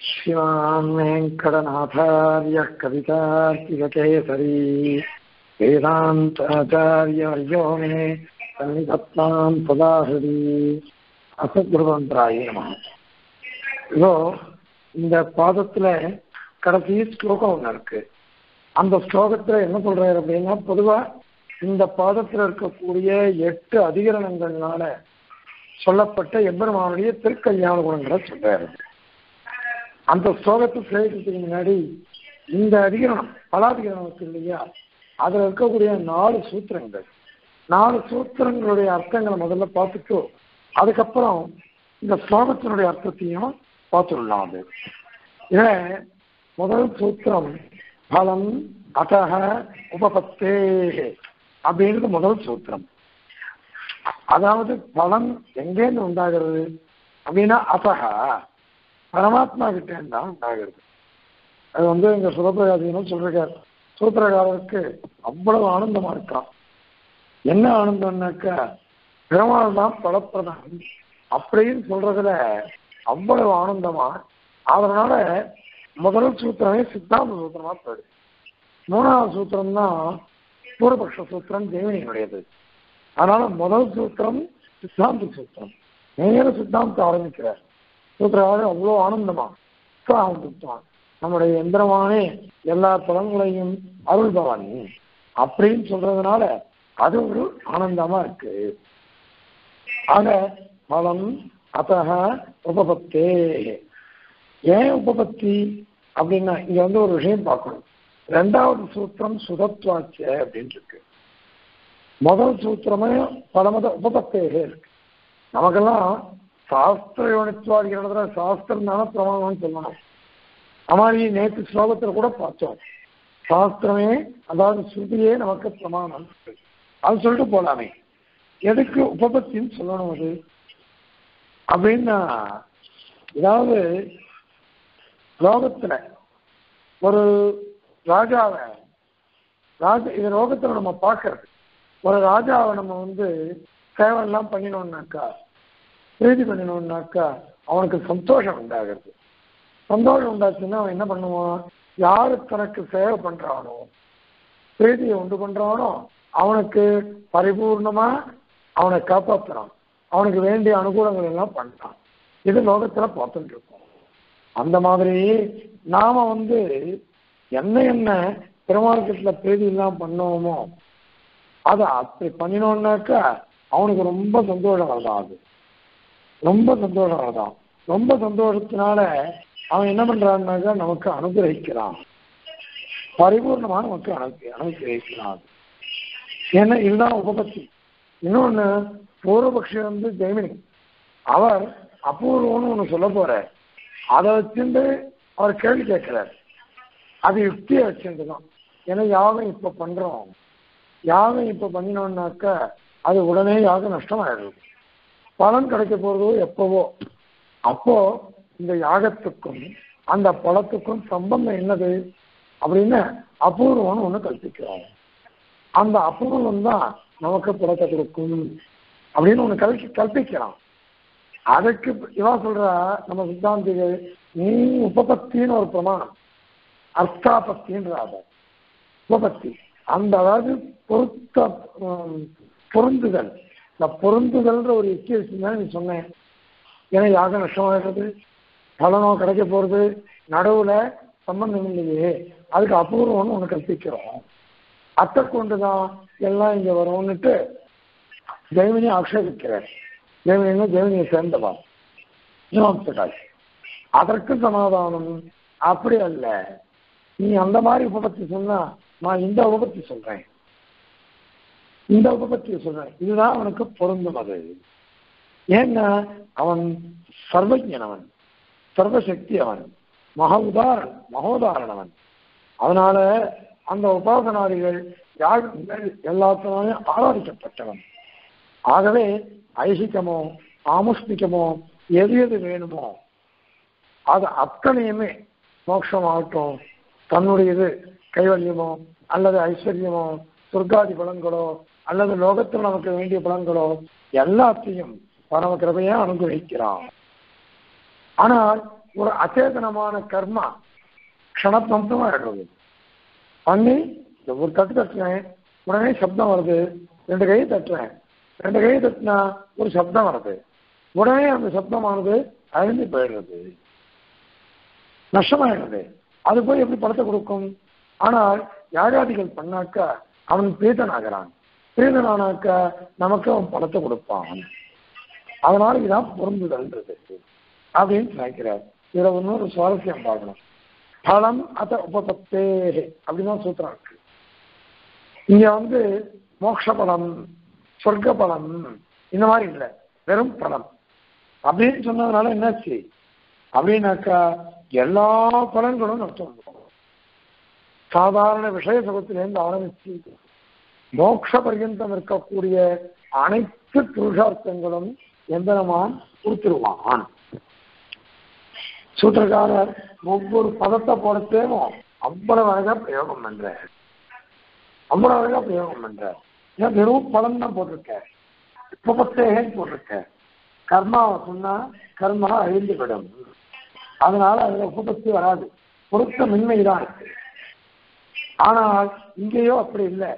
श्रीमान् वेङ्कटनाथार्यः कवितार्किककेसरी वेदान्ताचार्यवर्यो मे सन्निधत्तां सदा हृदि அசத்குருவந்தராய நம இதோ இந்த பாதத்துல கடைசி ஸ்லோகம் ஒன்று இருக்கு அந்த ஸ்லோகத்துல என்ன சொல்றாரு அப்படின்னா பொதுவா இந்த பாதத்துல இருக்கக்கூடிய எட்டு அதிகரணங்கள்னால சொல்லப்பட்ட எம்பெருமானுடைய திருக்கல்யாண குணங்களை சொல்றாரு அந்த ஸ்லோகத்தை சேவிக்கிறதுக்கு முன்னாடி இந்த அதிகரணம் பலாதிகரணம் இருக்கு இல்லையா அதுல இருக்கக்கூடிய நாலு சூத்திரங்கள் நாலு சூத்திரங்களுடைய அர்த்தங்களை முதல்ல பார்த்துட்டு அதுக்கப்புறம் இந்த ஸ்லோகத்தினுடைய அர்த்தத்தையும் பார்த்துடலாம் அது இதுல முதல் சூத்திரம் பலம் அத்தக உபபத்தே அப்படின்றது முதல் சூத்திரம் அதாவது பலம் எங்கேருந்து உண்டாகிறது அப்படின்னா அத்தக பரமாத்மா கிட்டே தான் உண்டாகிறது அது வந்து இங்க சுரப்பிரகாசின்னு சொல்றாரு சூத்திரகாரருக்கு அவ்வளவு ஆனந்தமா இருக்கான் என்ன ஆனந்தம்னாக்கா பெருமாள் தான் பலப்பிரதான் அப்படின்னு சொல்றதுல அவ்வளவு ஆனந்தமா அதனால முதல் சூத்திரமே சித்தாந்த சூத்திரமா போயிடுது மூணாவது சூத்திரம் தான் பூர்வபக்ஷ சூத்திரம் தேவனியினுடையது அதனால முதல் சூத்திரம் சித்தாந்த சூத்திரம் நேர சித்தாந்தம் ஆரம்பிக்கிறார் சூத்திரவாதி அவ்வளோ ஆனந்தமா ஆனந்தித்தான் நம்முடைய எந்திரமானே எல்லா பலன்களையும் அருள்பவன் அப்படின்னு சொல்றதுனால அது ஒரு ஆனந்தமா இருக்கு ஆக பலம் அத்தக உபபத்தே ஏன் உபபத்தி அப்படின்னா இங்க வந்து ஒரு விஷயம் பார்க்கணும் ரெண்டாவது சூத்திரம் சுதத்வாச்ச அப்படின்னு இருக்கு முதல் சூத்திரமே பலமத உபபத்தேக இருக்கு நமக்கெல்லாம் சாஸ்திர யோனித்வாதிகள சாஸ்திரம் தானே பிரமாணம்னு சொல்லணும் அமாரி நேற்று ஸ்லோகத்தில் கூட பார்த்தோம் சாஸ்திரமே அதாவது ஸ்ருதியே நமக்கு பிரமாணம் அது சொல்லிட்டு போலாமே எதுக்கு உபபத்தின்னு சொல்லணும் அது அப்படின்னா ஏதாவது லோகத்துல ஒரு ராஜாவை ராஜா இது லோகத்துல நம்ம பார்க்கறது ஒரு ராஜாவை நம்ம வந்து சேவையெல்லாம் பண்ணினோம்னாக்கா பிரீதி பண்ணினோம்னாக்கா அவனுக்கு சந்தோஷம் உண்டாகிறது சந்தோஷம் உண்டாச்சுன்னா அவன் என்ன பண்ணுவான் யாரு தனக்கு சேவை பண்றானோ பிரீதியை உண்டு பண்றானோ அவனுக்கு பரிபூர்ணமா அவனை காப்பாற்றுறான் அவனுக்கு வேண்டிய அனுகூலங்கள் எல்லாம் பண்றான் இது லோகத்துல பார்த்துட்டு இருக்கோம் அந்த மாதிரி நாம வந்து என்ன என்ன பெருமார்க்கத்துல பிரீதி எல்லாம் பண்ணோமோ அதை அப்படி பண்ணினோம்னாக்கா அவனுக்கு ரொம்ப சந்தோஷம் வருதான் அது ரொம்ப சந்தோஷம் வருதான் ரொம்ப சந்தோஷத்தினால அவன் என்ன பண்றான்னாக்கா நமக்கு அனுகிரகிக்கிறான் பரிபூர்ணமா நமக்கு அனுப்பி அனுகிரகிக்கிறான் ஏன்னா இதுதான் உபபத்தி இன்னொன்னு பூர்வபக்ஷி வந்து ஜெய்மினி அவர் அபூர்வம்னு ஒன்று சொல்ல போற அதை வச்சுட்டு அவர் கேள்வி கேட்கிறார் அது யுக்தியை வச்சுட்டு தான் ஏன்னா யாகம் இப்ப பண்றோம் யாகம் இப்ப பண்ணினோம்னாக்கா அது உடனே யாகம் நஷ்டமாயிடுது பலன் கிடைக்க போறதோ எப்பவோ அப்போ இந்த யாகத்துக்கும் அந்த பழத்துக்கும் சம்பந்தம் என்னது அப்படின்னு அபூர்வம்னு ஒண்ணு கல்பிக்கிறோம் அந்த அபூர்வம் தான் நமக்கு பழத்தை கொடுக்கும் அப்படின்னு ஒண்ணு கல்பி கல்பிக்கிறான் அதுக்கு இவா சொல்ற நம்ம சித்தாந்திகள் நீ உபபத்தின்னு ஒரு பிரமாணம் அர்த்தாபத்தின்றாத உபபத்தி அந்த அதாவது பொருத்த பொருந்துதல் இந்த பொருந்துதல்ன்ற ஒரு யுக்தி வச்சுதான் நீ சொன்னேன் ஏன்னா யாக நஷ்டமாகிறது பலனோ கிடைக்க போறது நடுவுல சம்பந்தம் இல்லையே அதுக்கு அபூர்வம்னு ஒண்ணு கற்பிக்கிறோம் அத்தை கொண்டுதான் எல்லாம் இங்க வரும்னுட்டு ஜெயமினி ஆக்ஷேபிக்கிறார் ஜெயமினா ஜெயமினியை சேர்ந்தவா இமாம் பிரகாஷ் அதற்கு சமாதானம் அப்படி அல்ல நீ அந்த மாதிரி உபபத்தி சொன்னா நான் இந்த உபபத்தி சொல்றேன் இந்த உபபத்தியை சொல்றேன் இதுதான் அவனுக்கு பொருந்தும் அது ஏன்னா அவன் சர்வஜன் அவன் சர்வசக்தி அவன் மக உதாரண் மகோதாரணவன் அதனால அந்த உபாசனாதிகள் யாகங்கள் எல்லாத்தினாலும் ஆராதிக்கப்பட்டவன் ஆகவே ஐசிக்கமோ ஆமுஷ்மிகமோ எது எது வேணுமோ அது அத்தனையுமே மோட்சமாகட்டும் தன்னுடையது கைவல்யமோ அல்லது ஐஸ்வர்யமோ சொர்க்காதி பலன்களோ அல்லது லோகத்தில் நமக்கு வேண்டிய பலன்களோ எல்லாத்தையும் பரம கிருபையா அனுகிரகிக்கிறான் ஆனால் ஒரு அச்சேதனமான கர்மா க்ஷணத்வம்சமா ஆயிடுறது பண்ணி இந்த ஒரு தட்டு தட்டுறேன் உடனே சப்தம் வருது ரெண்டு கையை தட்டுறேன் ரெண்டு கையை தட்டினா ஒரு சப்தம் வருது உடனே அந்த சப்தமானது அழிஞ்சு போயிடுறது நஷ்டமாயிடுறது அது போய் எப்படி படத்தை கொடுக்கும் ஆனால் யாகாதிகள் பண்ணாக்கா அவன் பிரீதன் ஆகிறான் பிரீதன் ஆனாக்கா நமக்கு அவன் படத்தை கொடுப்பான் அதனால இதான் பொருந்துதல்ன்றது அப்படின்னு நினைக்கிறார் இதுல இன்னொரு சுவாரஸ்யம் பார்க்கணும் பலம் அத உபபத்தே அப்படின்னு சூத்திரம் இருக்கு இங்க வந்து மோட்ச பலம் சொர்க்க பலம் இந்த மாதிரி இல்லை வெறும் பலம் அப்படின்னு சொன்னதுனால என்னாச்சு அப்படின்னாக்கா எல்லா பலன்களும் நஷ்டம் சாதாரண விஷய சுகத்திலேருந்து ஆரம்பிச்சு மோட்ச பர்யந்தம் இருக்கக்கூடிய அனைத்து புருஷார்த்தங்களும் எந்தனமான் கொடுத்துருவான் சூத்திரக்காரர் ஒவ்வொரு பதத்தை பொறுத்தேவும் அவ்வளவு அழகா பிரயோகம் பண்ற அவ்வளவு அழகா பிரயோகம் பண்ற ஏன் வெறும் பலன் தான் போட்டிருக்க உபபத்தேகன்னு போட்டிருக்க கர்மாவை சொன்னா கர்மா அழிந்து விடும் அதனால அதுல உபபத்தி வராது பொருத்த மின்மைதான் இருக்கு ஆனால் இங்கேயோ அப்படி இல்லை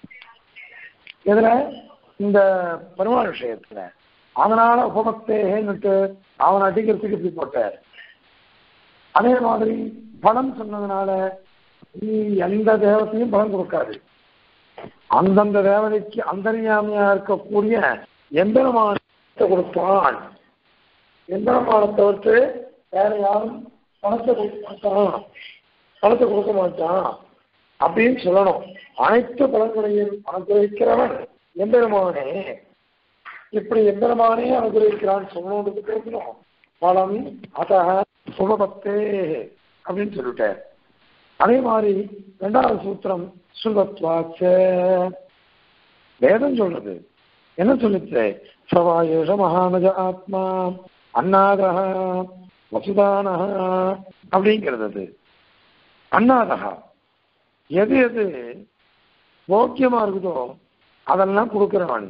இதுல இந்த பெருமாள் விஷயத்துல அதனால உபபத்தேகன்னுட்டு அவன் அடிக்கிறதுக்கு இப்படி போட்டார் அதே மாதிரி பலம் சொன்னதுனால நீ எந்த தேவத்தையும் பலம் கொடுக்காது அந்தந்த தேவதைக்கு அந்தர்யாமியா இருக்கக்கூடிய எந்திரமானத்தை கொடுப்பான் எந்திரமான தவிர்த்து வேற யாரும் பணத்தை கொடுக்க மாட்டான் பணத்தை கொடுக்க மாட்டான் அப்படின்னு சொல்லணும் அனைத்து பலன்களையும் அனுகிரகிக்கிறவன் எம்பெருமானே இப்படி எம்பெருமானே அனுகிரகிக்கிறான்னு சொல்லணுன்றதுக்கு இருக்கணும் பலம் அத சுபபத்தே அப்படின்னு சொல்லிட்டார் அதே மாதிரி ரெண்டாவது சூத்திரம் சுபத்வாச்ச வேதம் சொல்றது என்ன சொல்லுச்சு சவாயுஷ மகானஜ ஆத்மா அன்னாதக வசுதானக அப்படிங்கிறது அது அன்னாதகா எது எது போக்கியமா இருக்குதோ அதெல்லாம் கொடுக்கிறவன்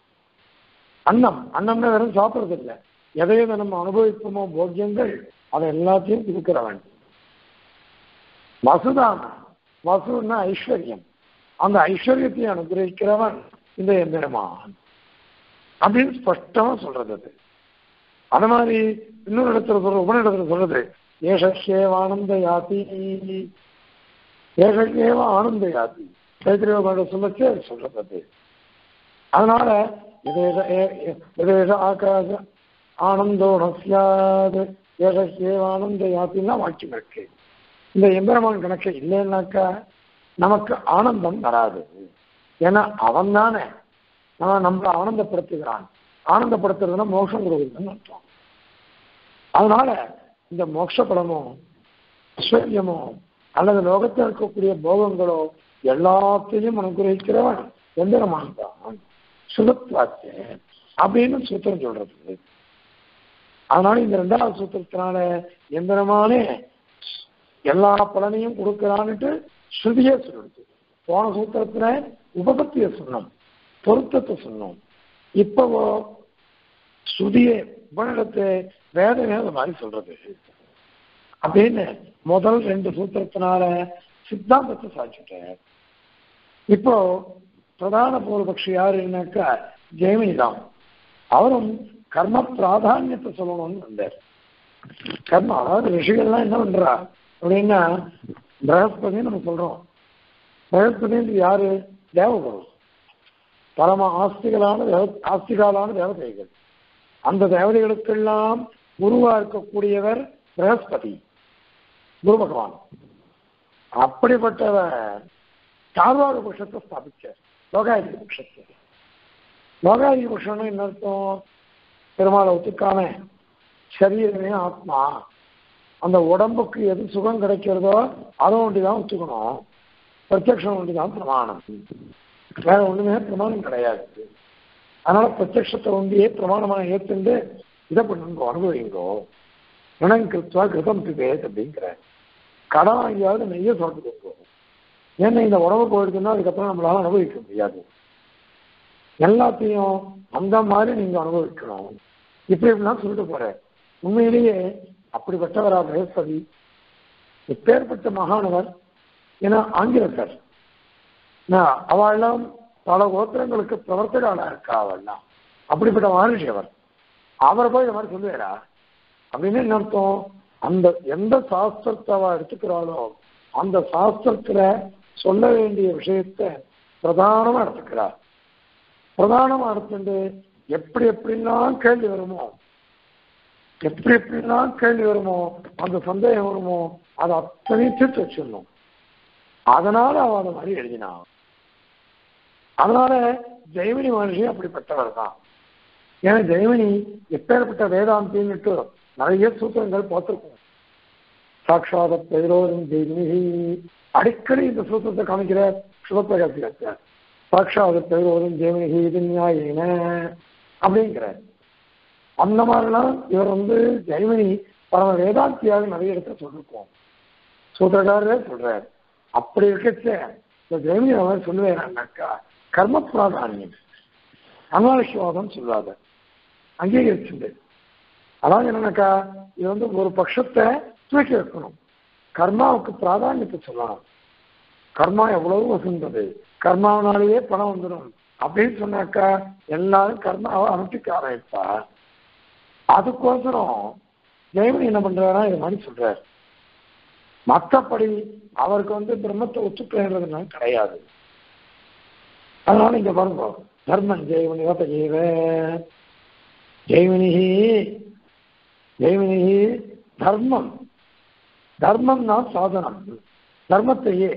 அன்னம் அன்னம்னா வெறும் சாப்பிடுறது இல்லை எதை எதை நம்ம அனுபவிப்போமோ போக்கியங்கள் அதை எல்லாத்தையும் கொடுக்கிறவன் வசுதான வசுன்னா ஐஸ்வர்யம் அந்த ஐஸ்வர்யத்தை அனுகிரகிக்கிறவன் இந்த எம்பெருமான் அப்படின்னு ஸ்பஷ்டமா சொல்றது அது அது மாதிரி இன்னொரு இடத்துல சொல்ற உபநிடத்துல சொல்றது ஏஷேவ ஆனந்த யாதி ஏஷேவ ஆனந்த யாதி தைத்திரியோட சொல்லச்சு சொல்றது அது அதனால இதேஷ ஆகாச ஆனந்தோ நசியாது ஏஷேவ ஆனந்த யாத்தின்னா வாக்கியம் இருக்கு இந்த எம்பெருமான் கணக்கு இல்லைன்னாக்கா நமக்கு ஆனந்தம் வராது ஏன்னா அவன் தானே நம்ம நம்மளை ஆனந்தப்படுத்துகிறான் ஆனந்தப்படுத்துறதுன்னா மோட்சம் கொடுக்குறதுன்னு அர்த்தம் அதனால இந்த மோட்ச பலமோ ஐஸ்வர்யமோ அல்லது லோகத்தில் இருக்கக்கூடிய போகங்களோ எல்லாத்தையும் அனுகிரகிக்கிறவன் எந்திரமான் தான் சுகத்வாச்சு அப்படின்னு சூத்திரம் சொல்றது அதனால இந்த ரெண்டாவது சூத்திரத்தினால எந்திரமானே எல்லா பலனையும் கொடுக்கிறான்னுட்டு ஸ்ருதியே சொல்லுது போன சூத்திரத்துல உபபத்திய சொன்னோம் பொருத்தத்தை சொன்னோம் இப்பவோ ஸ்ருதியே உபனிடத்தை வேத வேத மாதிரி சொல்றது அப்படின்னு முதல் ரெண்டு சூத்திரத்தினால சித்தாந்தத்தை சாதிச்சுட்டேன் இப்போ பிரதான பூர்வபக்ஷி யாருன்னாக்கா ஜெயமினி தான் அவரும் கர்ம பிராதானியத்தை சொல்லணும்னு வந்தார் கர்ம அதாவது ரிஷிகள்லாம் என்ன பண்றா அப்படின்னா பிரகஸ்பதி நம்ம சொல்றோம் பிரகஸ்பதி யாரு தேவகுரு பரம ஆஸ்திகளான தேவ ஆஸ்திகாலான தேவதைகள் அந்த தேவதைகளுக்கெல்லாம் குருவா இருக்கக்கூடியவர் பிரகஸ்பதி குரு பகவான் அப்படிப்பட்டவர் சார்வாக புருஷத்தை ஸ்தாபிச்சார் லோகாயுத புருஷத்தை லோகாயுத புருஷன் என்ன அர்த்தம் பெருமாளை ஒத்துக்காம சரீரமே ஆத்மா அந்த உடம்புக்கு எது சுகம் கிடைக்கிறதோ அதை ஒண்டி தான் ஒத்துக்கணும் பிரத்யக்ஷம் ஒண்டி தான் பிரமாணம் வேற ஒண்ணுமே பிரமாணம் கிடையாது அதனால பிரத்யக்ஷத்தை ஒண்டியே பிரமாணமாக ஏற்றுண்டு இதை பண்ணுங்கோ அனுபவிங்கோ இணம் கிருத்வா கிருதம் பிபேத் அப்படிங்கிற கடன் வாங்கியாவது நெய்ய சாப்பிட்டுக்கோ ஏன்னா இந்த உடம்பு போயிடுச்சுன்னா அதுக்கப்புறம் நம்மளால அனுபவிக்க முடியாது எல்லாத்தையும் அந்த மாதிரி நீங்க அனுபவிக்கணும் இப்படி இப்படிலாம் சொல்லிட்டு போறேன் உண்மையிலேயே அப்படிப்பட்டவரா பிரகஸ்பதி எப்பேற்பட்ட மகானவர் ஏன்னா ஆங்கிலத்தர் அவள்லாம் பல கோத்திரங்களுக்கு பிரவர்த்தகாலா இருக்கா அவள்லாம் அப்படிப்பட்ட மகரிஷி அவர் அவரை போய் இந்த மாதிரி சொல்லுவேரா அப்படின்னு என்ன அர்த்தம் அந்த எந்த சாஸ்திரத்தை அவ எடுத்துக்கிறாளோ அந்த சாஸ்திரத்துல சொல்ல வேண்டிய விஷயத்த பிரதானமா எடுத்துக்கிறார் பிரதானமா எடுத்துட்டு எப்படி எப்படிலாம் கேள்வி வருமோ எப்படி எப்படிலாம் கேள்வி வருமோ அந்த சந்தேகம் வருமோ அதை அத்தனையும் தீர்த்து வச்சிடணும் அதனால அவ அதை மாதிரி எழுதினான் அதனால ஜெயமினி மகர்ஷி அப்படிப்பட்டவர் தான் ஏன்னா ஜெயமினி எப்பேற்பட்ட வேதாந்தின்னுட்டு நிறைய சூத்திரங்கள் பார்த்திருக்கோம் சாட்சாத பெயரோரும் ஜெய்மினி அடிக்கடி இந்த சூத்திரத்தை காமிக்கிற சுபப்பிரகாசிகத்தை சாட்சாத பெயரோரும் ஜெய்மினி இது நியாயன அப்படிங்கிறார் அந்த மாதிரிலாம் இவர் வந்து ஜெய்மினி பரம வேதாந்தியாக நிறைய இடத்துல சொல்லிருக்கோம் சூத்திரக்காரரே சொல்றார் அப்படி இருக்கச்ச இந்த ஜெய்மினி அவர் சொல்லுவேன்னாக்கா கர்ம பிராதானியம் அனாவசியவாதம் சொல்லாத அங்கீகரிச்சுண்டு அதாவது என்னன்னாக்கா இது வந்து ஒரு பட்சத்தை தூக்கி வைக்கணும் கர்மாவுக்கு பிராதானியத்தை சொல்லணும் கர்மா எவ்வளவு வசந்தது கர்மாவனாலேயே பணம் வந்துடும் அப்படின்னு சொன்னாக்கா எல்லாரும் கர்மாவை அனுப்பிக்க ஆரம்பிப்பா அதுக்கோசரம் ஜெயமணி என்ன பண்றாரா இது மாதிரி சொல்றாரு மற்றபடி அவருக்கு வந்து பிரம்மத்தை ஒத்துக்கிறதுனால கிடையாது அதனால இங்க பாருங்க தர்மன் ஜெயமணி வத்த ஜெய்வ ஜெய்மணி ஜெய்மணி தர்மம் தர்மம்னா சாதனம் தர்மத்தையே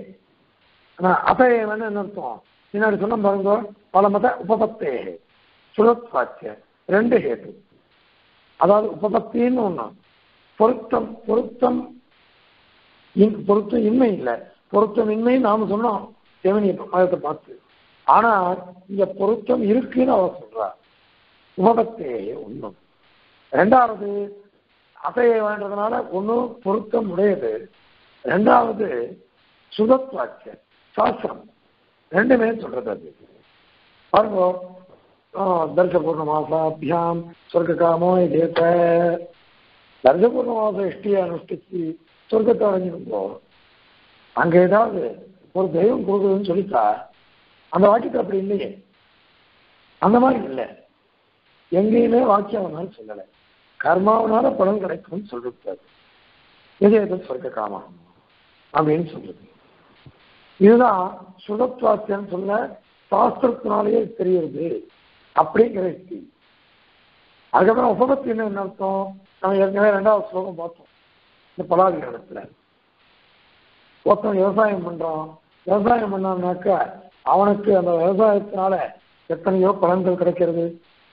அதையவன் என்ன அர்த்தம் பின்னாடி சொன்ன பாருங்க பல மத உபபத்தே சுரத்வாச்சிய ரெண்டு ஹேத்து அதாவது உபபத்தின்னு ஒண்ணு பொருத்தம் பொருத்தம் பொருத்தம் இன்மை இல்லை பொருத்தம் இன்மை நாம சொன்னோம் தேவனி மதத்தை பார்த்து ஆனா இங்க பொருத்தம் இருக்குன்னு அவர் சொல்றார் உபபத்தே ஒண்ணும் ரெண்டாவது அசைய வேண்டதுனால ஒன்றும் பொருத்தம் உடையது ரெண்டாவது சுதத்வாக்கிய சாஸ்திரம் ரெண்டுமே சொல்றது அது பாருங்க தர்ஷ பூர்ணமாசாபியாம் சொர்க்க காமோ இதேத்த தர்ஷ பூர்ணமாச இஷ்டியை அனுஷ்டிச்சு சொர்க்கத்தை அடைஞ்சிருந்தோம் அங்க ஏதாவது ஒரு தெய்வம் கொடுக்குதுன்னு சொல்லிட்டா அந்த வாக்கியத்தை அப்படி இல்லையே அந்த மாதிரி இல்லை எங்கேயுமே வாக்கியம் மாதிரி சொல்லலை கர்மாவனால பலன் கிடைக்கும்னு சொல்லிருக்காரு எது எது சொர்க்க காமா அப்படின்னு சொல்றது இதுதான் சுதத்வாக்கியம் சொல்ல சாஸ்திரத்தினாலேயே தெரியுது அப்படிங்கிற யுக்தி அதுக்கப்புறம் உபபத்தி என்ன அர்த்தம் நம்ம ஏற்கனவே ரெண்டாவது ஸ்லோகம் பார்த்தோம் இந்த பலாதிகரணத்துல ஒருத்தன் விவசாயம் பண்றான் விவசாயம் பண்ணான்னாக்கா அவனுக்கு அந்த விவசாயத்தினால எத்தனையோ பலன்கள் கிடைக்கிறது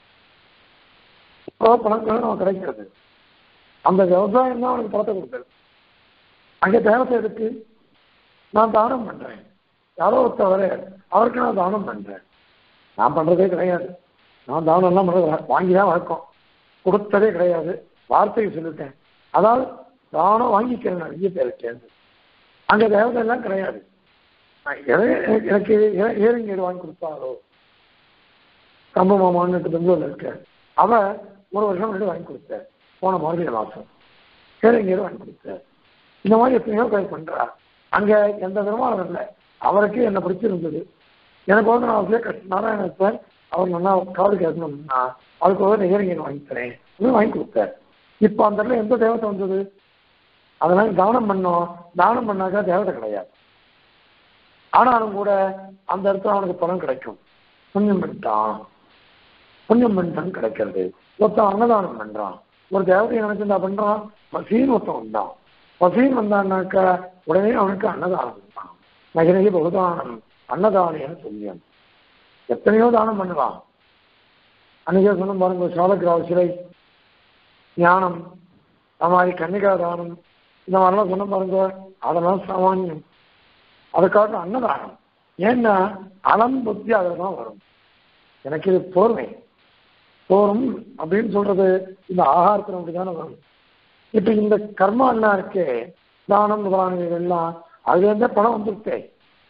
பணங்கள் நமக்கு கிடைக்கிறது அந்த விவசாயம் தான் அவனுக்கு பணத்தை கொடுக்குறது அங்கே தேவத்தை எதுக்கு நான் தானம் பண்றேன் யாரோ ஒருத்தவர அவருக்கு நான் தானம் பண்றேன் நான் பண்றதே கிடையாது நான் தானம் எல்லாம் பண்றது வாங்கி தான் வழக்கம் கொடுத்ததே கிடையாது வார்த்தையை சொல்லிட்டேன் அதாவது தானம் வாங்கிக்கிறேன் நிறைய பேருக்கு அங்க தேவதை எல்லாம் கிடையாது எனக்கு ஏரிங்கேடு வாங்கி கொடுத்தாரோ கம்ப மாமான்னு பெங்களூர்ல இருக்க அவ ஒரு வருஷம் முன்னாடி வாங்கி கொடுத்தார் போன மாதிரி மாசம் ஏரிங்கேடு வாங்கி கொடுத்தார் இந்த மாதிரி எத்தனையோ பேர் பண்றா அங்க எந்த விதமான இல்லை அவருக்கு என்ன பிடிச்சிருந்தது எனக்கு வந்து நான் அவசியம் கஷ்ட நாராயணன் அவர் நல்லா காது கேட்கணும்னா அதுக்கு ஒரு இயற்கை வாங்கி தரேன் வாங்கி கொடுத்தார் இப்போ அந்த இடத்துல எந்த தேவத்தை வந்தது அதனால தானம் பண்ணோம் தானம் பண்ணாக்கா தேவதை கிடையாது ஆனாலும் கூட அந்த இடத்துல அவனுக்கு பணம் கிடைக்கும் புண்ணியம் பண்ணிட்டான் புண்ணியம் பண்ணிட்டான் கிடைக்கிறது ஒருத்தன் அன்னதானம் பண்றான் ஒரு தேவதையை நினைச்சிருந்தா பண்றான் பசீன் ஒருத்தன் வந்தான் பசீன் வந்தான்னாக்கா உடனே அவனுக்கு அன்னதானம் பண்ணான் நகரகி பகுதானம் அன்னதானியன்னு சொல்லியான் எத்தனையோ தானம் பண்ணலாம் அன்னைக்கே சொன்ன பாருங்க சாலக்கிராவ சிலை ஞானம் அது மாதிரி கன்னிகா தானம் இந்த மாதிரிலாம் சொன்ன பாருங்க அதெல்லாம் சாமானியம் அதுக்காக அன்னதானம் ஏன்னா அலம் புத்தி அதில் தான் வரும் எனக்கு இது போர்வை போரும் அப்படின்னு சொல்றது இந்த ஆகாரத்தில் அப்படிதானே வரும் இப்ப இந்த கர்மா எல்லாம் இருக்கே தானம் முதலானவைகள் எல்லாம் அதுல இருந்தே பணம் வந்துருக்கே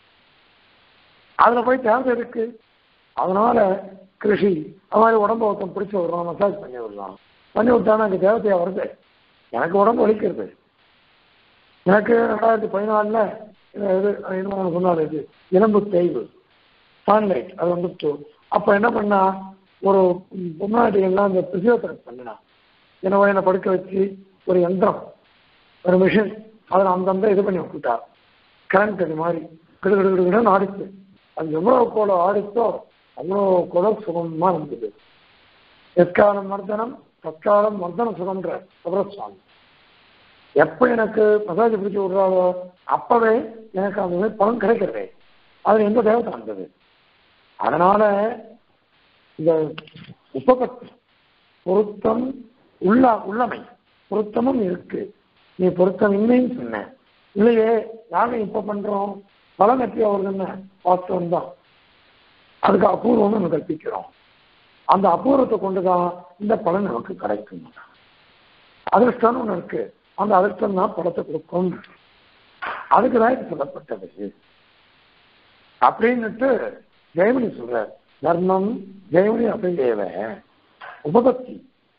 அதுல போய் தேவை இருக்கு அதனால கிருஷி அது மாதிரி உடம்ப ஒருத்தன் பிடிச்சி விடுறான் மசாஜ் பண்ணி விடுறான் பண்ணி விட்டானா அங்கே தேவதையா வருது எனக்கு உடம்பு வலிக்கிறது எனக்கு ரெண்டாயிரத்தி பதினாலில் இது என்ன சொன்னார் இது எலும்பு தேய்வு சான்லைட் அது வந்துட்டு அப்போ என்ன பண்ணா ஒரு முன்னாடி எல்லாம் இந்த பிசியோதெரப்பி பண்ணினா என்ன என்னை படுக்க வச்சு ஒரு யந்திரம் ஒரு மிஷின் அதில் அந்தந்த இது பண்ணி விட்டுட்டா கரண்ட் இது மாதிரி கிடு கிடு கிடுன்னு ஆடிச்சு அது எவ்வளோ கூட ஆடிச்சோ அவ்வளோ கூட சுகமாக இருந்தது எக்காலம் மர்தனம் தற்காலம் மர்தன சுகம்ன்ற சுவாமி எப்போ எனக்கு மசாஜ் பிடிச்சி விடுறாளோ அப்பவே எனக்கு அந்த மாதிரி பலன் கிடைக்கிறதே அது எந்த தேவத்தை வந்தது அதனால இந்த உபபத்தி பொருத்தம் உள்ள உள்ளமை பொருத்தமும் இருக்கு நீ பொருத்தம் இல்லைன்னு சொன்ன இல்லையே யாரும் இப்ப பண்றோம் பலன் எப்படி அவர்கள் வாஸ்தவம் தான் அதுக்கு அபூர்வம் நம்ம கற்பிக்கிறோம் அந்த அபூர்வத்தை கொண்டுதான் இந்த பலன் நமக்கு கிடைக்கும் அதிர்ஷ்டம்னு ஒன்று இருக்கு அந்த அதிர்ஷ்டம் தான் பலத்தை கொடுக்கும் அதுக்கு தான் இது சொல்லப்பட்டது அப்படின்னுட்டு ஜெயமணி சொல்ற தர்மம் ஜெயமணி அப்படிங்கிறவ உபபத்தி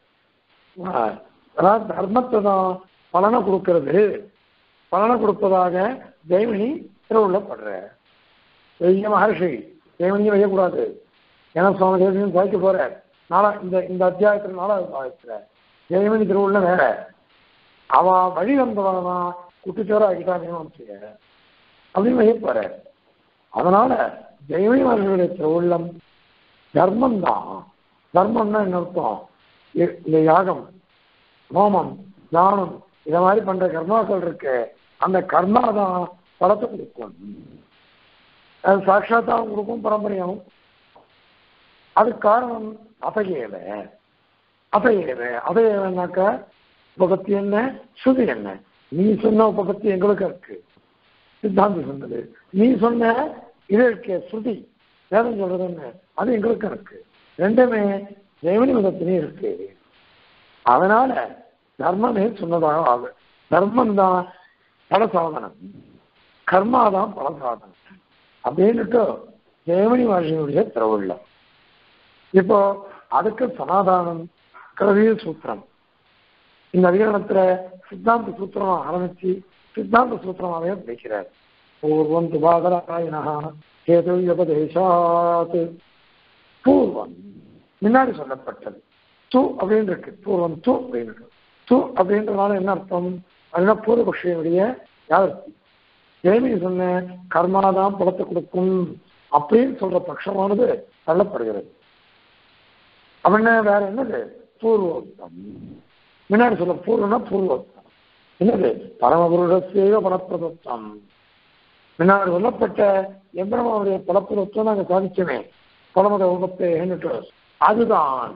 அதாவது தர்மத்தை தான் பலனை கொடுக்கிறது பலனை கொடுப்பதாக ஜெயமணி திருவுள்ளப்படுற பெரிய மகர்ஷி ஜெயமணியும் வையக்கூடாது ஏன்னா சுவாமி தேவனையும் துவைக்க போற நாளா இந்த இந்த அத்தியாயத்தில் நாலாவது பாகத்துல ஜெயமணி திருவுள்ள வேற அவ வழி வந்தவனா குட்டிச்சோர ஆகிட்டாங்க அப்படின்னு வையப்பாரு அதனால ஜெயமணி மகர்களுடைய திருவுள்ளம் தர்மம் தான் தர்மம்னா என்ன அர்த்தம் இந்த யாகம் ஹோமம் தானம் இதை மாதிரி பண்ற கர்மாக்கள் இருக்கு அந்த கர்மா தான் பலத்தை கொடுக்கும் அது சாட்சாத்தாவும் கொடுக்கும் பரம்பரையாகவும் அதுக்கு காரணம் அதையேவ அதையேவ அதையேவனாக்க உபபத்தி என்ன ஸ்ருதி என்ன நீ சொன்ன உபபத்தி எங்களுக்கு இருக்கு சித்தாந்தம் சொன்னது நீ சொன்ன இது இருக்கு ஸ்ருதி வேதம் சொல்றது என்ன அது எங்களுக்கு இருக்கு ரெண்டுமே ஜெயமணி மதத்திலையும் இருக்கு அதனால தர்மமே சொன்னதாக ஆகும் தர்மம் தான் பல சாதனம் கர்மா தான் பல சாதனம் அப்படின்னுட்டு ஜெயமணி மகர்ஷியினுடைய திருவிழம் இப்போ அதுக்கு சமாதானம் கவிய சூத்திரம் இந்த அதிகரணத்துல சித்தாந்த சூத்திரம் ஆரம்பிச்சு சித்தாந்த சூத்திரமாகவே படிக்கிறார் பூர்வம் துபாகராயணா கேது உபதேசாத் பூர்வம் முன்னாடி சொல்லப்பட்டது து அப்படின்னு இருக்கு பூர்வம் து அப்படின்னு இருக்கு து அப்படின்றதுனால என்ன அர்த்தம் அதுனா பூர்வபக்ஷியுடைய யாதர்த்தி ஜெயமணி சொன்ன கர்மாதான் பலத்தை கொடுக்கும் அப்படின்னு சொல்ற பட்சமானது தள்ளப்படுகிறது அப்படின்னா வேற என்னது பூர்வோக்தம் முன்னாடி சொல்ல பூர்வம்னா பூர்வோக்தம் என்னது பரமபுருடசேவ பலப்பிரதத்துவம் முன்னாடி சொல்லப்பட்ட எம்பிரமாவுடைய பலப்பிரதத்துவம் நாங்கள் சாதிச்சோமே பலமத உபத்தை என்னட்டு அதுதான்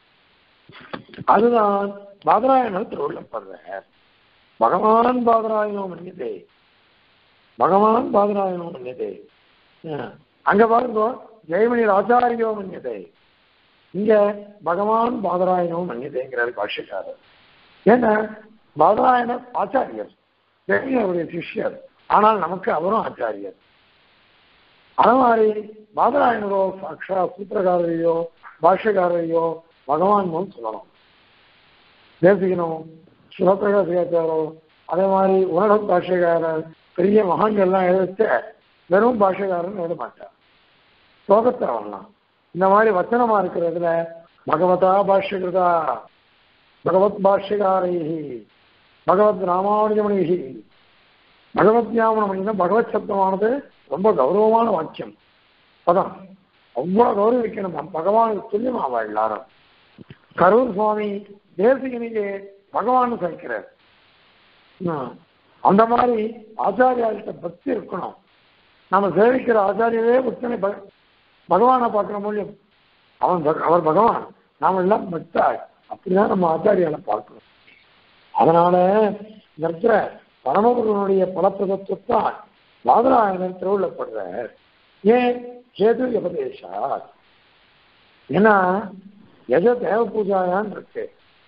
அதுதான் பாதராயணர் திருவிழப்படுற பகவான் பாதராயணோ மன்னிதே பகவான் பாதராயணோ மன்னிதே அங்க பாருங்க ஜெயமணி ஆச்சாரியோ மன்னியதே இங்க பகவான் பாதராயணோ மன்னியதேங்கிறார் பாஷ்யக்காரர் ஏன்னா பாதராயணர் ஆச்சாரியர் ஜெயமணியுடைய சிஷ்யர் ஆனால் நமக்கு அவரும் ஆச்சாரியர் அது மாதிரி பாதராயணரோ சாட்சா சூத்திரகாரரையோ பாஷ்யக்காரரையோ பகவான் சொல்லலாம் தேசிகனும் சிவபிரகாசிகாச்சாரோ அதே மாதிரி உலக பாஷ்யக்காரர் பெரிய மகான்கள்லாம் எழுதிச்ச வெறும் பாஷ்யக்காரன் எழுத மாட்டார் ஸ்லோகத்தை வரலாம் இந்த மாதிரி வச்சனமா இருக்கிறதுல பகவதா பாஷ்யகிருதா பகவத் பாஷ்யகாரை பகவத் ராமானுஜமணி பகவத் ஞாபகமணினா பகவத் சப்தமானது ரொம்ப கௌரவமான வாக்கியம் பதம் அவ்வளவு கௌரவிக்கணும் பகவானுக்கு துல்லியமாவா எல்லாரும் கரூர் சுவாமி தேசிகனிலே பகவான் சகிக்கிறார் அந்த மாதிரி ஆச்சாரியார்கிட்ட பக்தி இருக்கணும் நம்ம சேவிக்கிற ஆச்சாரியரே புத்தனை பகவானை பார்க்கிற மூலியம் அவன் அவர் பகவான் நாம எல்லாம் பக்தாய் அப்படிதான் நம்ம ஆச்சாரியால பார்க்கணும் அதனால இருக்கிற பரமகுருவனுடைய பலப்பிரதத்துவத்தான் வாதராயணன் திருவிழப்படுற ஏன் கேது உபதேசா ஏன்னா எஜ தேவ பூஜாயான் இருக்கு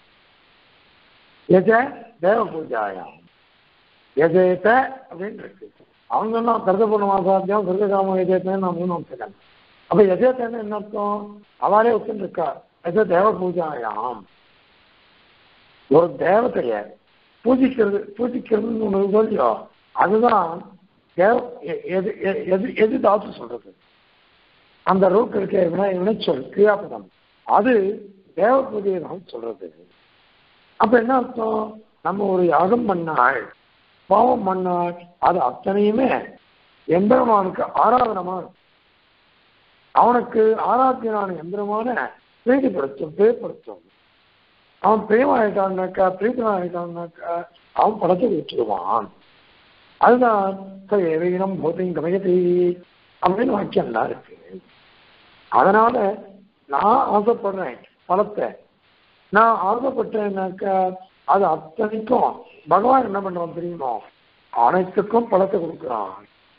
எஜ தேவ பூஜாயாம் எஜேத்த அப்படின்னு இருக்கு அவங்க சொன்னா கருதப்பூர்ண மாசாத்தியம் கிருதகாம எஜேத்தேன்னு நான் மூணு வச்சுக்கேன் அப்ப எஜேத்தேன்னு என்ன அர்த்தம் அவளே வச்சுட்டு இருக்கா எஜ தேவ பூஜாயாம் ஒரு தேவதைய பூஜிக்கிறது பூஜிக்கிறதுன்னு ஒன்று சொல்லியோ அதுதான் தேவ எ- எது எ- எது எது தாத்து சொல்றது அந்த ரூட் இருக்க வினை வினைச்சொல் கிரியாபதம் அது தேவ பூஜையை தான் சொல்றது அப்ப என்ன அர்த்தம் நம்ம ஒரு யாகம் பண்ணால் பாவம் பண்ணால் அது அத்தனையுமே எம்பெருமானுக்கு ஆராதனமா இருக்கும் அவனுக்கு ஆராத்தியனான எந்திரமான பிரீதிப்படுத்தும் பேர்படுத்தும் அவன் பிரேமாயிட்டான்னாக்கா பிரீத்தனா ஆயிட்டான்னாக்கா அவன் படத்தை விட்டுருவான் அதுதான் ஏவீனம் போதையும் கமயதி அப்படின்னு வாக்கியம்லாம் இருக்கு அதனால நான் ஆசைப்படுறேன் பழத்தை நான் ஆசைப்பட்டேன்னாக்கா அது அத்தனைக்கும் பகவான் என்ன பண்ணுவான் தெரியுமோ அனைத்துக்கும் பழத்தை கொடுக்குறான்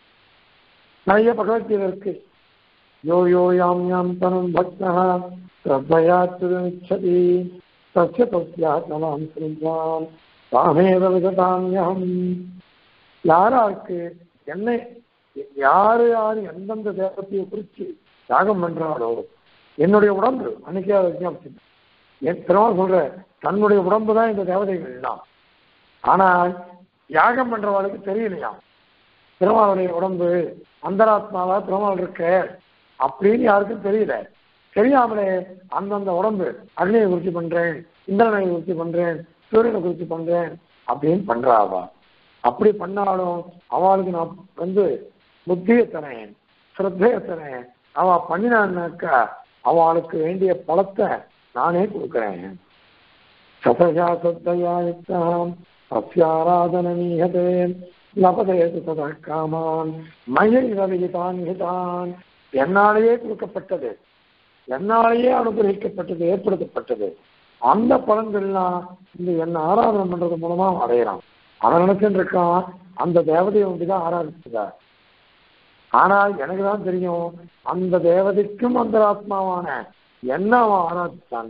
நிறைய பகவத்கீதை இருக்கு யோ யோ யாம் யாம் தனம் பக்தः ஸ்ரத்தையா திருச்சதி தஸ்ய தஸ்யா தமாம் சிருஞ்சாம் தாமேவ விததாமியம் யாராருக்கு என்னை யாரு யாரு எந்தெந்த தேவத்தையை குறித்து தியாகம் பண்றாளோ என்னுடைய உடம்பு அன்னைக்கே அதை விஞ்ஞாபிச்சு என் பெருமாள் சொல்ற தன்னுடைய உடம்பு தான் இந்த தேவதைகள் எல்லாம் ஆனால் யாகம் பண்றவாளுக்கு தெரியலையாம் பெருமாளுடைய உடம்பு அந்தராத்மாவா பெருமாள் இருக்க அப்படின்னு யாருக்கும் தெரியல தெரியாமலே அந்தந்த உடம்பு அக்னியை குறித்து பண்றேன் இந்திரனை குறித்து பண்றேன் சூரியனை குறித்து பண்றேன் அப்படின்னு பண்றாவா அப்படி பண்ணாலும் அவளுக்கு நான் வந்து புத்தியை தரேன் சிரத்தையை தரேன் அவ பண்ணினான்னாக்கா அவளுக்கு வேண்டிய பலத்தை நானே கொடுக்குறேன் சதயா சத்தையா யுக்தாம் சத்யாராதனமீகதே லபதேது ததா காமான் மயில் ரவிதான் ஹிதான் என்னாலேயே கொடுக்கப்பட்டது என்னாலேயே அனுகிரகிக்கப்பட்டது ஏற்படுத்தப்பட்டது அந்த பலன்கள்லாம் இந்த என்ன ஆராதனை பண்றது மூலமா அவன் அடையிறான் அவன் நினைச்சுட்டு இருக்கான் அந்த தேவதையை ஒன்றுதான் ஆராதிச்சுதார் ஆனால் எனக்கு தான் தெரியும் அந்த தேவதைக்கும் அந்த ஆத்மாவான என்ன அவன் ஆராதிச்சான்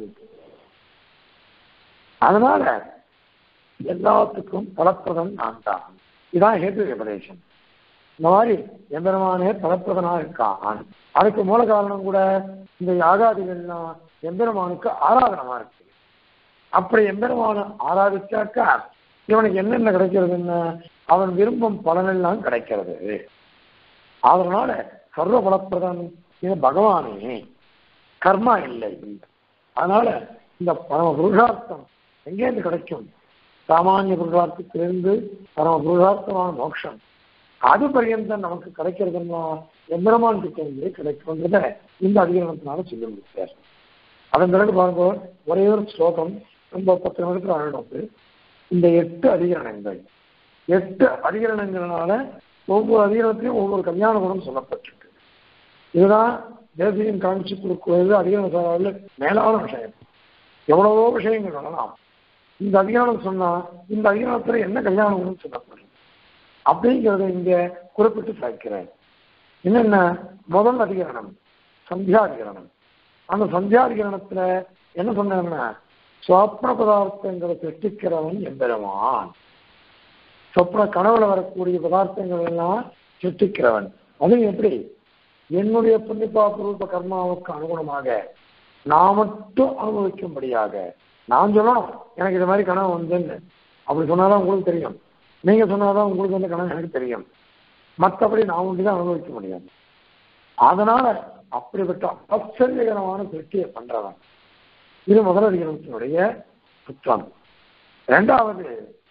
அதனால எல்லாத்துக்கும் பலப்பிரதம் நான் தான் இதான் ஹேது ரெவலேஷன் இந்த மாதிரி எம்பெருமானே பலப்பிரதனா இருக்கான் அதுக்கு மூல காரணம் கூட இந்த யாகாதிகள்லாம் எம்பெருமானுக்கு ஆராதனமா இருக்கு அப்படி எம்பெருமான ஆராதிச்சாக்கா இவனுக்கு என்னென்ன கிடைக்கிறதுன்னு அவன் விரும்பும் பலனெல்லாம் கிடைக்கிறது அதனால சர்வ பலப்பிரதன் இது பகவானே கர்மா இல்லை அதனால இந்த பரம புருஷார்த்தம் எங்கேருந்து கிடைக்கும் சாமானிய புருஷார்த்தத்திலிருந்து பரம புருஷார்த்தமான மோட்சம் அது பரியந்தம் நமக்கு கிடைக்கிறதுன்னா எம்பெருமான் கிட்ட இருந்து கிடைக்கும்ன்றத இந்த அதிகரணத்தினால சொல்லி முடிச்சார் அதன் பிறகு பாருங்க ஒரே ஒரு ஸ்லோகம் ரொம்ப பத்து நிமிடத்தில் ஆயிடும் இந்த எட்டு அதிகரணங்கள் எட்டு அதிகரணங்களால ஒவ்வொரு அதிகரணத்திலையும் ஒவ்வொரு கல்யாண குணம் சொல்லப்பட்டிருக்கு இதுதான் தேசியம் காமிச்சு கொடுக்குவது அதிகரண சாராவில் மேலான விஷயம் எவ்வளவோ விஷயங்கள் வரலாம் இந்த அதிகாரம் சொன்னா இந்த அதிகாரத்துல என்ன கல்யாண குணம் சொல்லப்படும் அப்படிங்கிறத இங்க குறிப்பிட்டு சேர்க்கிறேன் என்னென்ன முதல் அதிகரணம் சந்தியாதிகரணம் அந்த சந்தியாதிகரணத்துல என்ன சொன்னா சொப்ன பதார்த்தங்களை சிருஷ்டிக்கிறவன் எம்பெருமான் சொப்ன கனவுல வரக்கூடிய பதார்த்தங்கள் எல்லாம் சிருஷ்டிக்கிறவன் அது எப்படி என்னுடைய புண்ணிப்பா ரூப கர்மாவுக்கு அனுகுணமாக நான் மட்டும் அனுபவிக்கும்படியாக நான் சொல்லணும் எனக்கு இது மாதிரி கனவு வந்துன்னு அப்படி சொன்னாதான் உங்களுக்கு தெரியும் நீங்க சொன்னாதான் உங்களுக்கு வந்து கனவு எனக்கு தெரியும் மற்றபடி நான் ஒன்று தான் அனுபவிக்க முடியும் அதனால அப்படிப்பட்ட ஆச்சரியகரமான திருஷ்டியை பண்றவன் இது முதலதிகாரத்தினுடைய குற்றம் இரண்டாவது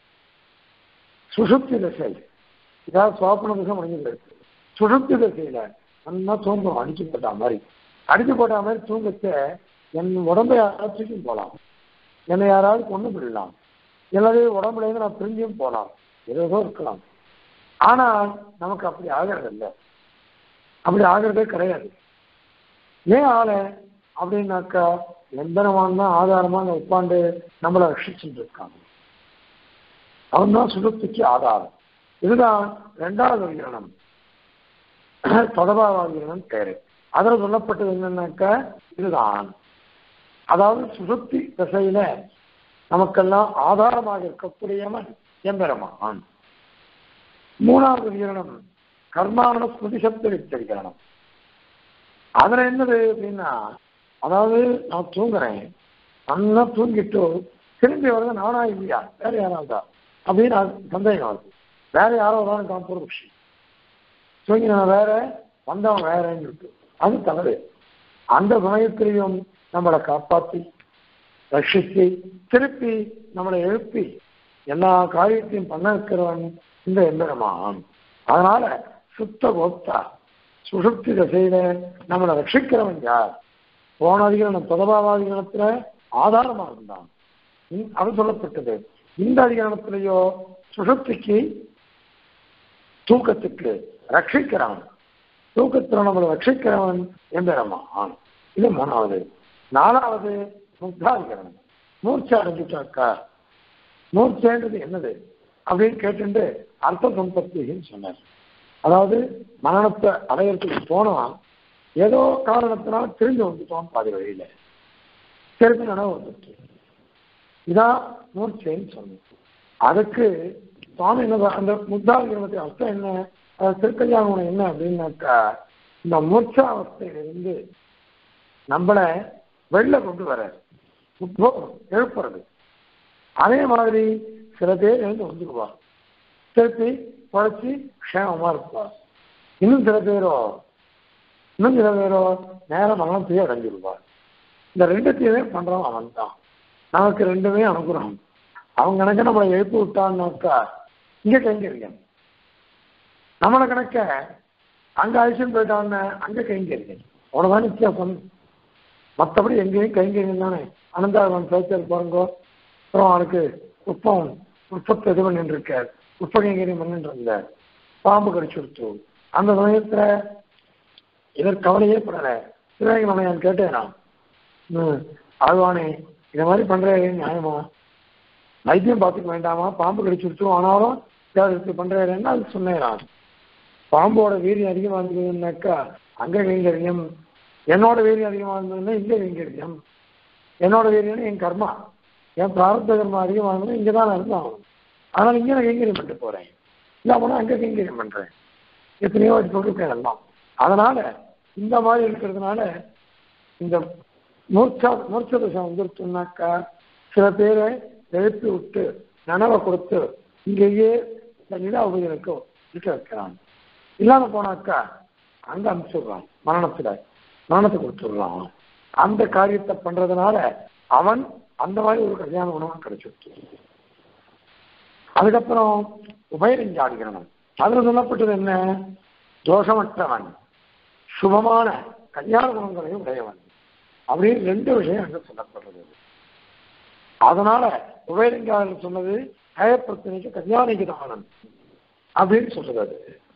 சுசுப்தி திசை இதாவது சோப்பன திசை முடிஞ்சது சுசுப்தி திசையில நல்லா தூங்கும் அடிச்சு போட்டா மாதிரி அடிச்சு போட்டா மாதிரி தூங்கச்ச என் உடம்பை யாராச்சும் போகலாம் என்னை யாராவது கொண்டு போயிடலாம் எனது உடம்புல இருந்து நான் பிரிஞ்சும் போகலாம் ஏதோ இருக்கலாம் ஆனால் நமக்கு அப்படி ஆகிறது இல்லை அப்படி ஆகிறதே கிடையாது ஏன் ஆள அப்படின்னாக்கா எந்தனவான் தான் ஆதாரமா அங்க உட்காந்து நம்மளை ரட்சிச்சுட்டு இருக்காங்க அவன் தான் சுகத்துக்கு ஆதாரம் இதுதான் ரெண்டாவது விகிரணம் தொடர்பாகிரணம் பேரு அதில் சொல்லப்பட்டது என்னன்னாக்கா இதுதான் அதாவது சுசுப்தி திசையில நமக்கெல்லாம் ஆதாரமாக இருக்கக்கூடியவன் எம்பெருமான் மூணாவது விகிரணம் கர்மான ஸ்மிருதிசப்த வித்தரிகரணம் அதுல என்னது அப்படின்னா அதாவது நான் தூங்குறேன் நல்லா தூங்கிட்டு திரும்பி வர்றது நானா இல்லையா வேற யாராவதா அப்படின்னு அது சந்தேகம் வருது வேற யாரோ தான் தான் பூர்வபக்ஷி தூங்கினவன் வேற வந்தவன் வேறன்னு இருக்கு அது தவறு அந்த சமயத்திலையும் நம்மளை காப்பாற்றி ரட்சித்து திருப்பி நம்மளை எழுப்பி எல்லா காரியத்தையும் பண்ண இருக்கிறவன் இந்த எந்திரமான் அதனால சுத்த கோப்தா சுசுப்தி தசையில நம்மளை ரட்சிக்கிறவன் யார் போன அதிகரணம் தொதபாவாதிகரணத்துல ஆதாரமா இருந்தான் இந்- அது சொல்லப்பட்டது இந்த அதிகரணத்திலேயோ சுசுப்திக்கு தூக்கத்துக்கு ரட்சிக்கிறான் தூக்கத்தில் நம்மளை ரட்சிக்கிறவன் எந்திரமான் இது மூணாவது நாலாவது முக்தாதிகரணம் மூர்ச்சை அடைஞ்சுட்டாக்கா மூர்ச்சைன்றது என்னது அப்படின்னு கேட்டுட்டு அர்த்த சம்பத்தின்னு சொன்னார் அதாவது மரணத்தை அடையறதுக்கு போனோம் ஏதோ காரணத்தினால திரும்பி வந்துட்டோம் பாதி வழியில திரும்பி நனவு வந்துட்டு இதான் மூர்ச்சைன்னு சொன்னேன் அதுக்கு சுவாமி என்ன ப- அந்த முத்தாதிகரணத்துக்கு அர்த்தம் என்ன அது திருக்கல்யாணம் என்ன அப்படின்னாக்கா இந்த மூர்ச்சாவஸ்தையிலிருந்து நம்மளை வெளில கொண்டு வர உத்போகம் எழுப்புறது அதே மாதிரி சில பேர் எழுந்து வந்துடுவா திருப்பி பழச்சி க்ஷேமமா இருப்பா இன்னும் சில பேரோ இன்னும் சில பேரோ நேரம் மரணத்தையே அடைஞ்சிருவா இந்த ரெண்டுத்தையுமே பண்றவன் அவன் தான் நமக்கு ரெண்டுமே அனுகிரகம் அவன் கணக்க நம்மளை எழுப்பி விட்டான்னாக்கா இங்க கைங்கரியம் நம்மளை கணக்க அங்க அழிச்சுன்னு போயிட்டான்னு அங்க கைங்கரியம் அவ்வளவுதான் வித்தியாசம் மற்றபடி எங்கேயும் கைங்கரியம் தானே அனந்தாவன் பேச்சர் பாருங்கோ அப்புறம் அவனுக்கு உப்பம் உற்பத்தி இது பண்ணிட்டு இருக்கார் உப்ப கைங்கரியம் பண்ணிட்டு இருந்தார் பாம்பு கடிச்சு கொடுத்து அந்த சமயத்துல இதற்கு கவலையே படல சிவகங்கமனையான் கேட்டேன் நான் ம், ஆழ்வானே இதை மாதிரி பண்றாரு நியாயமா வைத்தியம் பார்த்துக்க வேண்டாமா பாம்பு கடிச்சு கொடுத்து ஆனாலும் தேவதற்கு பண்றாருன்னு அது சொன்னேன் நான் பாம்போட வீரியம் அதிகமா இருந்ததுன்னாக்கா அங்க கைங்கரியம் என்னோட வீரியம் அதிகமா இருந்ததுன்னா இங்க கைங்கரியம் என்னோட வீரியம் என் கர்மா என் பிராரத்த கர்மா அதிகமா இருந்தது இங்க தான் இருந்தாகும் அதனால இங்க நான் கைங்கரியம் பண்ணிட்டு போறேன் இல்ல போனா அங்க கைங்கரியம் பண்றேன் எத்தனையோ வாட்டி சொல்லிருக்கேன் எல்லாம் அதனால இந்த மாதிரி இருக்கிறதுனால இந்த மூர்ச்சா மூர்ச்ச தசை வந்துருச்சுனாக்கா சில பேரை எழுப்பி விட்டு நனவை கொடுத்து இங்கேயே இந்த நிலா உபயோகிக்க இருக்க வைக்கிறான் இல்லாம போனாக்கா அங்க அனுப்பிச்சுடுறான் மரணத்துல மரணத்தை கொடுத்துடுறான் அந்த காரியத்தை பண்றதுனால அவன் அந்த மாதிரி ஒரு கல்யாண உணவு கிடைச்சிருக்கு அதுக்கப்புறம் உபயரஞ்சாடிகரணம் அதுல சொல்லப்பட்டது என்ன தோஷமற்றவன் சுபமான கல்யாண குணங்களை உடையவன் அப்படின்னு ரெண்டு விஷயம் அங்க சொல்லப்படுறது அதனால உபயரங்காளர் சொன்னது கயப்பிரச்சனைக்கு கல்யாணிக்கு தானன் அப்படின்னு சொல்றது அது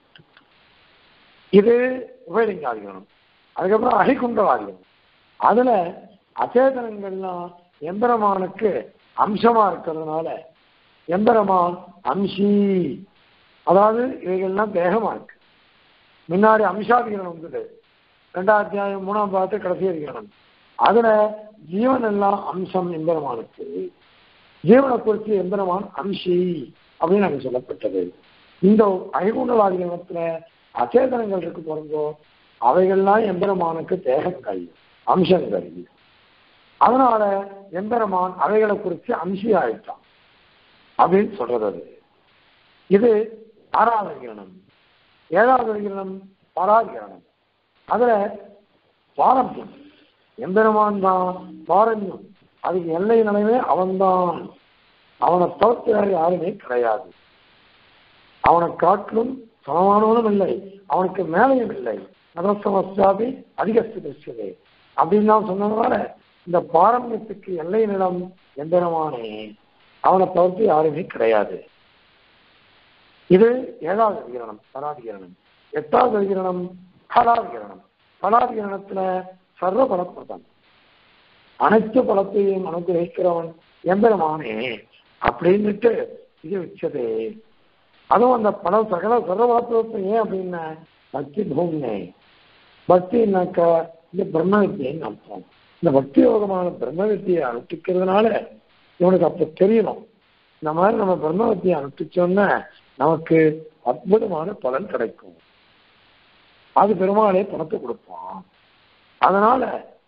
இது உபயலிங்காதிகரணம் அதுக்கப்புறம் அகிகுண்டவாதிகரணம் அதுல அச்சேதனங்கள்லாம் எம்பெருமானுக்கு அம்சமா இருக்கிறதுனால எம்பெருமான் அம்சி அதாவது இவைகள்லாம் தேகமா இருக்கு முன்னாடி அம்சாதிகரணம் வந்தது ரெண்டாம் அத்தியாயம் மூணாம் பார்த்து கடைசி அதிகரணம் அதுல ஜீவன் எல்லாம் அம்சம் எம்பெருமானுக்கு ஜீவனை குறித்து எம்பெருமான் அம்சி அப்படின்னு அங்க சொல்லப்பட்டது இந்த ஐகுண்டவாதிகரணத்துல அச்சேதனங்கள் இருக்கு பாருங்கோ அவைகள்லாம் எம்பெருமானுக்கு தேகங்கள் அம்சங்கள் அதனால எம்பெருமான் அவைகளை குறித்து அம்சி ஆயிட்டான் அப்படின்னு சொல்றது அது இது ஆறாவது கிரணம் ஏழாவது கிரணம் பராகிரணம் அதுல பாரம்பியம் எம்பெருமான் தான் பாரம்பியம் அதுக்கு எல்லை நிலைமே அவன்தான் அவனை தவிர்த்து வேறு யாருமே கிடையாது அவனை காட்டிலும் சமமானவனும் இல்லை அவனுக்கு மேலையும் இல்லை நதசமஸ்தாபி அதிகஸ்து தரிசதே அப்படின்னு நான் சொன்னதுனால இந்த பாரம்பரியத்துக்கு எல்லை நிலம் எந்திரமானே அவனை தவிர்த்து யாருமே கிடையாது இது ஏழாவது அதிகரணம் பராதிகரணம் எட்டாவது அதிகரணம் பலாதிகரணம் பலாதிகரணத்துல சர்வ பலப்பிரதம் அனைத்து பலத்தையும் அனுகிரகிக்கிறவன் எம்பெருமானே அப்படின்னுட்டு இது வச்சதே அதுவும் அந்த பல சகல சர்வபாத்திரத்தை ஏன் அப்படின்னா பக்தி பூமியை பக்தினாக்கா இந்த பிரம்ம வித்தியன்னு அர்த்தம் இந்த பக்தி யோகமான பிரம்ம வித்தியை அனுஷ்டிக்கிறதுனால இவனுக்கு அப்ப தெரியணும் இந்த மாதிரி நம்ம பிரம்ம வித்தியை அனுஷ்டிச்சோம்னா நமக்கு அற்புதமான பலன் கிடைக்கும் அது பெருமாளே பணத்தை கொடுப்பான் அதனால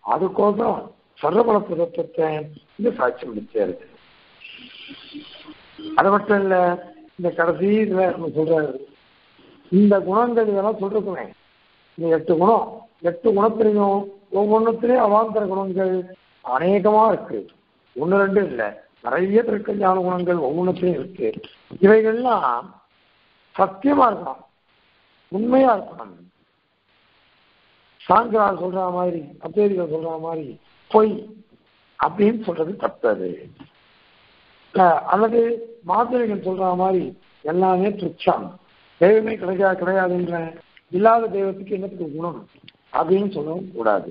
அதுக்கோசரம் சர்வபல பிரதத்தை இந்த சாட்சியம் வித்தியாரு அது மட்டும் இல்ல இந்த கடைசி இதுல நம்ம சொல்றாரு இந்த குணங்கள் இதெல்லாம் சொல்றதுமே இந்த எட்டு குணம் எட்டு குணத்திலையும் ஒவ்வொன்றத்திலையும் அவாந்தர குணங்கள் அநேகமா இருக்கு ஒன்று ரெண்டு இல்லை நிறைய திருக்கல்யாண குணங்கள் ஒவ்வொன்றத்திலையும் இருக்கு இவைகள்லாம் சத்தியமா இருக்கணும் உண்மையா இருக்கணும் சாங்கரார் சொல்ற மாதிரி அத்தேதிகள் சொல்ற மாதிரி பொய் அப்படின்னு சொல்றது தப்பது அல்லது மாத்திரைகள் சொல்ற மாதிரி எல்லாமே துச்சம் தெய்வமே கிடையாது கிடையாதுன்ற இல்லாத தெய்வத்துக்கு என்னத்துக்கு குணம் அப்படின்னு சொல்லவும் கூடாது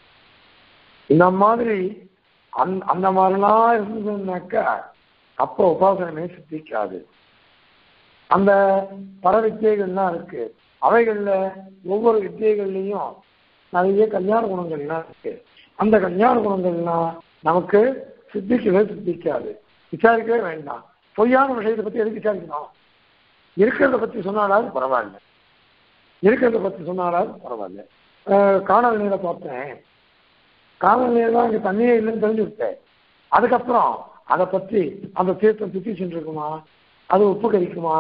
இந்த மாதிரி அந் அந்த மாதிரிலாம் இருந்ததுன்னாக்கா அப்போ உபாசனமே சித்திக்காது அந்த பல வித்தியைகள்லாம் இருக்கு அவைகள்ல ஒவ்வொரு வித்தியைகள்லையும் நிறைய கல்யாண குணங்கள்லாம் இருக்கு அந்த கல்யாண குணங்கள்லாம் நமக்கு சித்திக்கவே சித்திக்காது விசாரிக்கவே வேண்டாம் பொய்யான விஷயத்தை பத்தி எதுக்கு விசாரிக்கணும் இருக்கிறத பத்தி சொன்னாலாவது பரவாயில்ல இருக்கிறத பத்தி சொன்னாலாவது பரவாயில்ல காணல் நீரை பார்த்தேன் காணல் நீர் தான் இங்க தண்ணியே இல்லைன்னு தெரிஞ்சு விட்டேன் அதுக்கப்புறம் அதை பத்தி அந்த தீர்த்தம் சுத்தி சென்றிருக்குமா அது உப்பு கரிக்குமா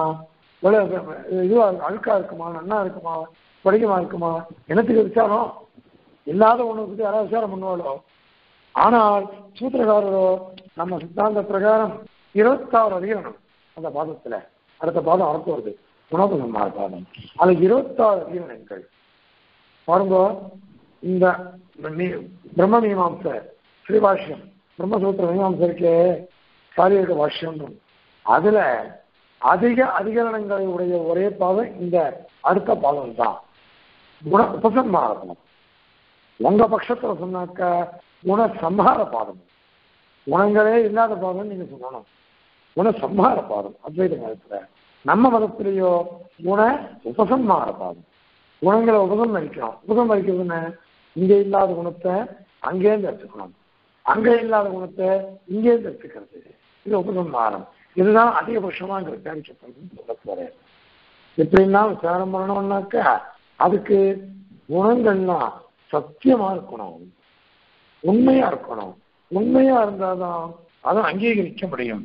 இதுவா அழுக்கா இருக்குமா நன்னா இருக்குமா படிக்கமா இருக்குமா என்னத்துக்கு விசாரம் இல்லாத ஒண்ணு பத்தி யாராவது விசாரம் பண்ணுவாளோ ஆனால் சூத்திரகாரரோ நம்ம சித்தாந்த பிரகாரம் இருபத்தாறு அதிகரணம் அந்த பாதத்துல அடுத்த பாதம் அடுத்து வருது குணபுரமார் பாதம் அது இருபத்தாறு அதிகரணங்கள் பாருங்க இந்த பிரம்ம மீமாம்ச ஸ்ரீபாஷ்யம் பிரம்மசூத்திர மீமாம்சருக்கு சாரீரக பாஷ்யம் அதுல அதிக அதிகரணங்களை உடைய ஒரே பாதம் இந்த அடுத்த பாதம் தான் குண உபசன்மாரம் உங்க பட்சத்துல சொன்னாக்கா குண சம்ஹார பாதம் குணங்களே இல்லாத பாதம் நீங்க சொல்லணும் குண சம்ஹார பாதம் அத்வைத மதத்துல நம்ம மதத்திலேயோ குண உபசன்மார பாதம் குணங்களை உபசம்ஹரிக்கணும் உபசம்ஹரிக்கிறதுன்னு இங்க இல்லாத குணத்தை அங்கேருந்து எடுத்துக்கணும் அங்க இல்லாத குணத்தை இங்கேருந்து எடுத்துக்கிறது இது உபசம்ஹாரம் இதுதான் அதிகபட்சமா இங்க விசாரிக்கப்படும் சொல்ல போறேன் எப்படின்னா விசாரம் பண்ணணும்னாக்கா அதுக்கு குணங்கள்லாம் சத்தியமா இருக்கணும் உண்மையா இருக்கணும் உண்மையா இருந்தாதான் அதை அங்கீகரிக்க முடியும்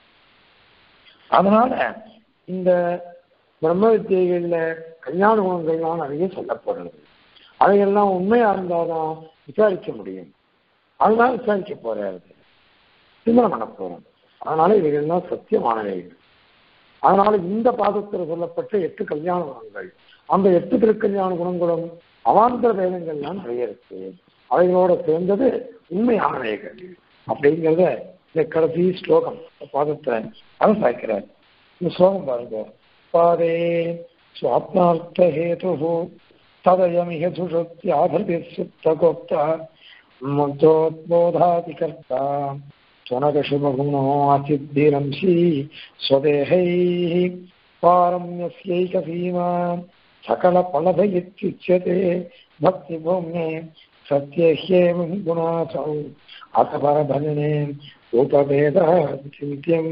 அதனால இந்த பிரம்ம வித்தியைகள்ல கல்யாண குணங்கள்லாம் நிறைய சொல்லப்படுறது அதையெல்லாம் உண்மையா இருந்தாதான் விசாரிக்க முடியும் அதனால விசாரிக்க போறாரு சிந்தனை பண்ண போறோம் அதனால இவைகள்லாம் சத்தியமானவைகள் அதனால இந்த பாதத்தில் சொல்லப்பட்ட எட்டு கல்யாண குணங்கள் அந்த எட்டு திருக்கல்யாண குணங்களும் அவாந்தர வேதங்கள்லாம் நிறைய இருக்கு அவைகளோட சேர்ந்தது உண்மையானவைகள் அப்படிங்கிறத இந்த கடைசி ஸ்லோகம் பாதத்தை அதை சாய்க்கிறார் இந்த ஸ்லோகம் பாருங்க பாதே சுவாத்மார்த்தஹேது ததயமிக சுஷுத்தியாதபி சுத்தகோப்தா முக்தோத்போதாதிகர்த்தா त्वनकशुभगुणोऽसिद्धिरंसि स्वदेहैः पारम्यस्यैकसीमा सकलफलभ इत्युच्यते भक्तिभूम्ये सत्यह्येवं गुणासौ अथ परभजने उपभेदः चिन्त्यम्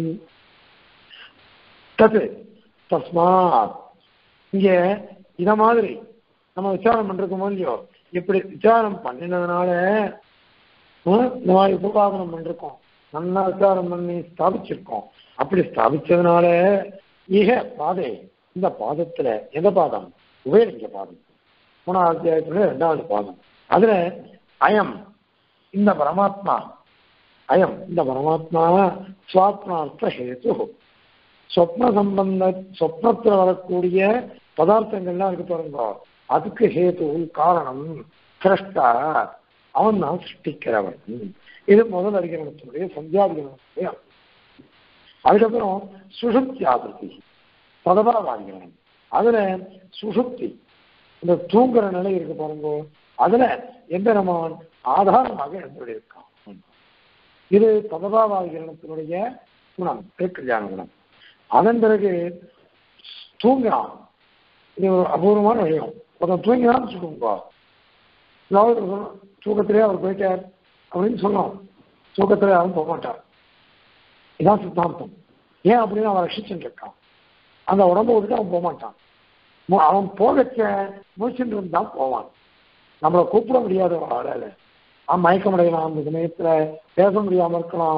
தத் தஸ்மாத் இங்க இத மாதிரி நம்ம விசாரம் பண்றதுக்கு இல்லையோ இப்படி விசாரம் பண்ணினதுனால இந்த மாதிரி உபபாதனம் பண்ணிருக்கோம் நல்லா விசாரம் பண்ணி ஸ்தாபிச்சிருக்கோம் அப்படி ஸ்தாபிச்சதுனால ஈக பாதை இந்த பாதத்துல எந்த பாதம் உபயலிங்க பாதம் மூணாவது அத்தியாயத்துல ரெண்டாவது பாதம் அதுல அயம் இந்த பரமாத்மா அயம் இந்த பரமாத்மா சுவாத்மார்த்த ஹேது சொப்ன சம்பந்த சொப்னத்துல வரக்கூடிய பதார்த்தங்கள்லாம் இருக்கு பாருங்க அதுக்கு ஹேது காரணம் சிரஷ்டா அவன் தான் சிருஷ்டிக்கிறவன் இது முதல் அதிகரணத்தினுடைய சந்தியாதிகரணத்துடைய அதுக்கப்புறம் சுஷுப்தி ஆகிருதி பதபாவாதிகரணம் அதுல சுஷுப்தி இந்த தூங்குற நிலை இருக்கு பாருங்க அதுல எம்பெருமான் ஆதாரமாக எழுந்துடைய இருக்கான் இது பதபாவாதிகரணத்தினுடைய குணம் திருக்கல்யாண குணம் அதன் பிறகு தூங்கினான் இது ஒரு அபூர்வமான விஷயம் ஒருத்தன் தூங்கினான்னு சொல்லுங்க அதாவது தூக்கத்திலே அவர் போயிட்டார் அப்படின்னு சொன்னோம் தூக்கத்திலே அவன் போக மாட்டார் இதான் சித்தாந்தம் ஏன் அப்படின்னு அவன் ரசிச்சுட்டு இருக்கான் அந்த உடம்பை விட்டுட்டு அவன் போக மாட்டான் அவன் போகச்ச முடிச்சுட்டு இருந்தான் போவான் நம்மளை கூப்பிட முடியாத ஆளால அவன் மயக்கம் அடையலாம் அந்த சமயத்துல பேச முடியாம இருக்கலாம்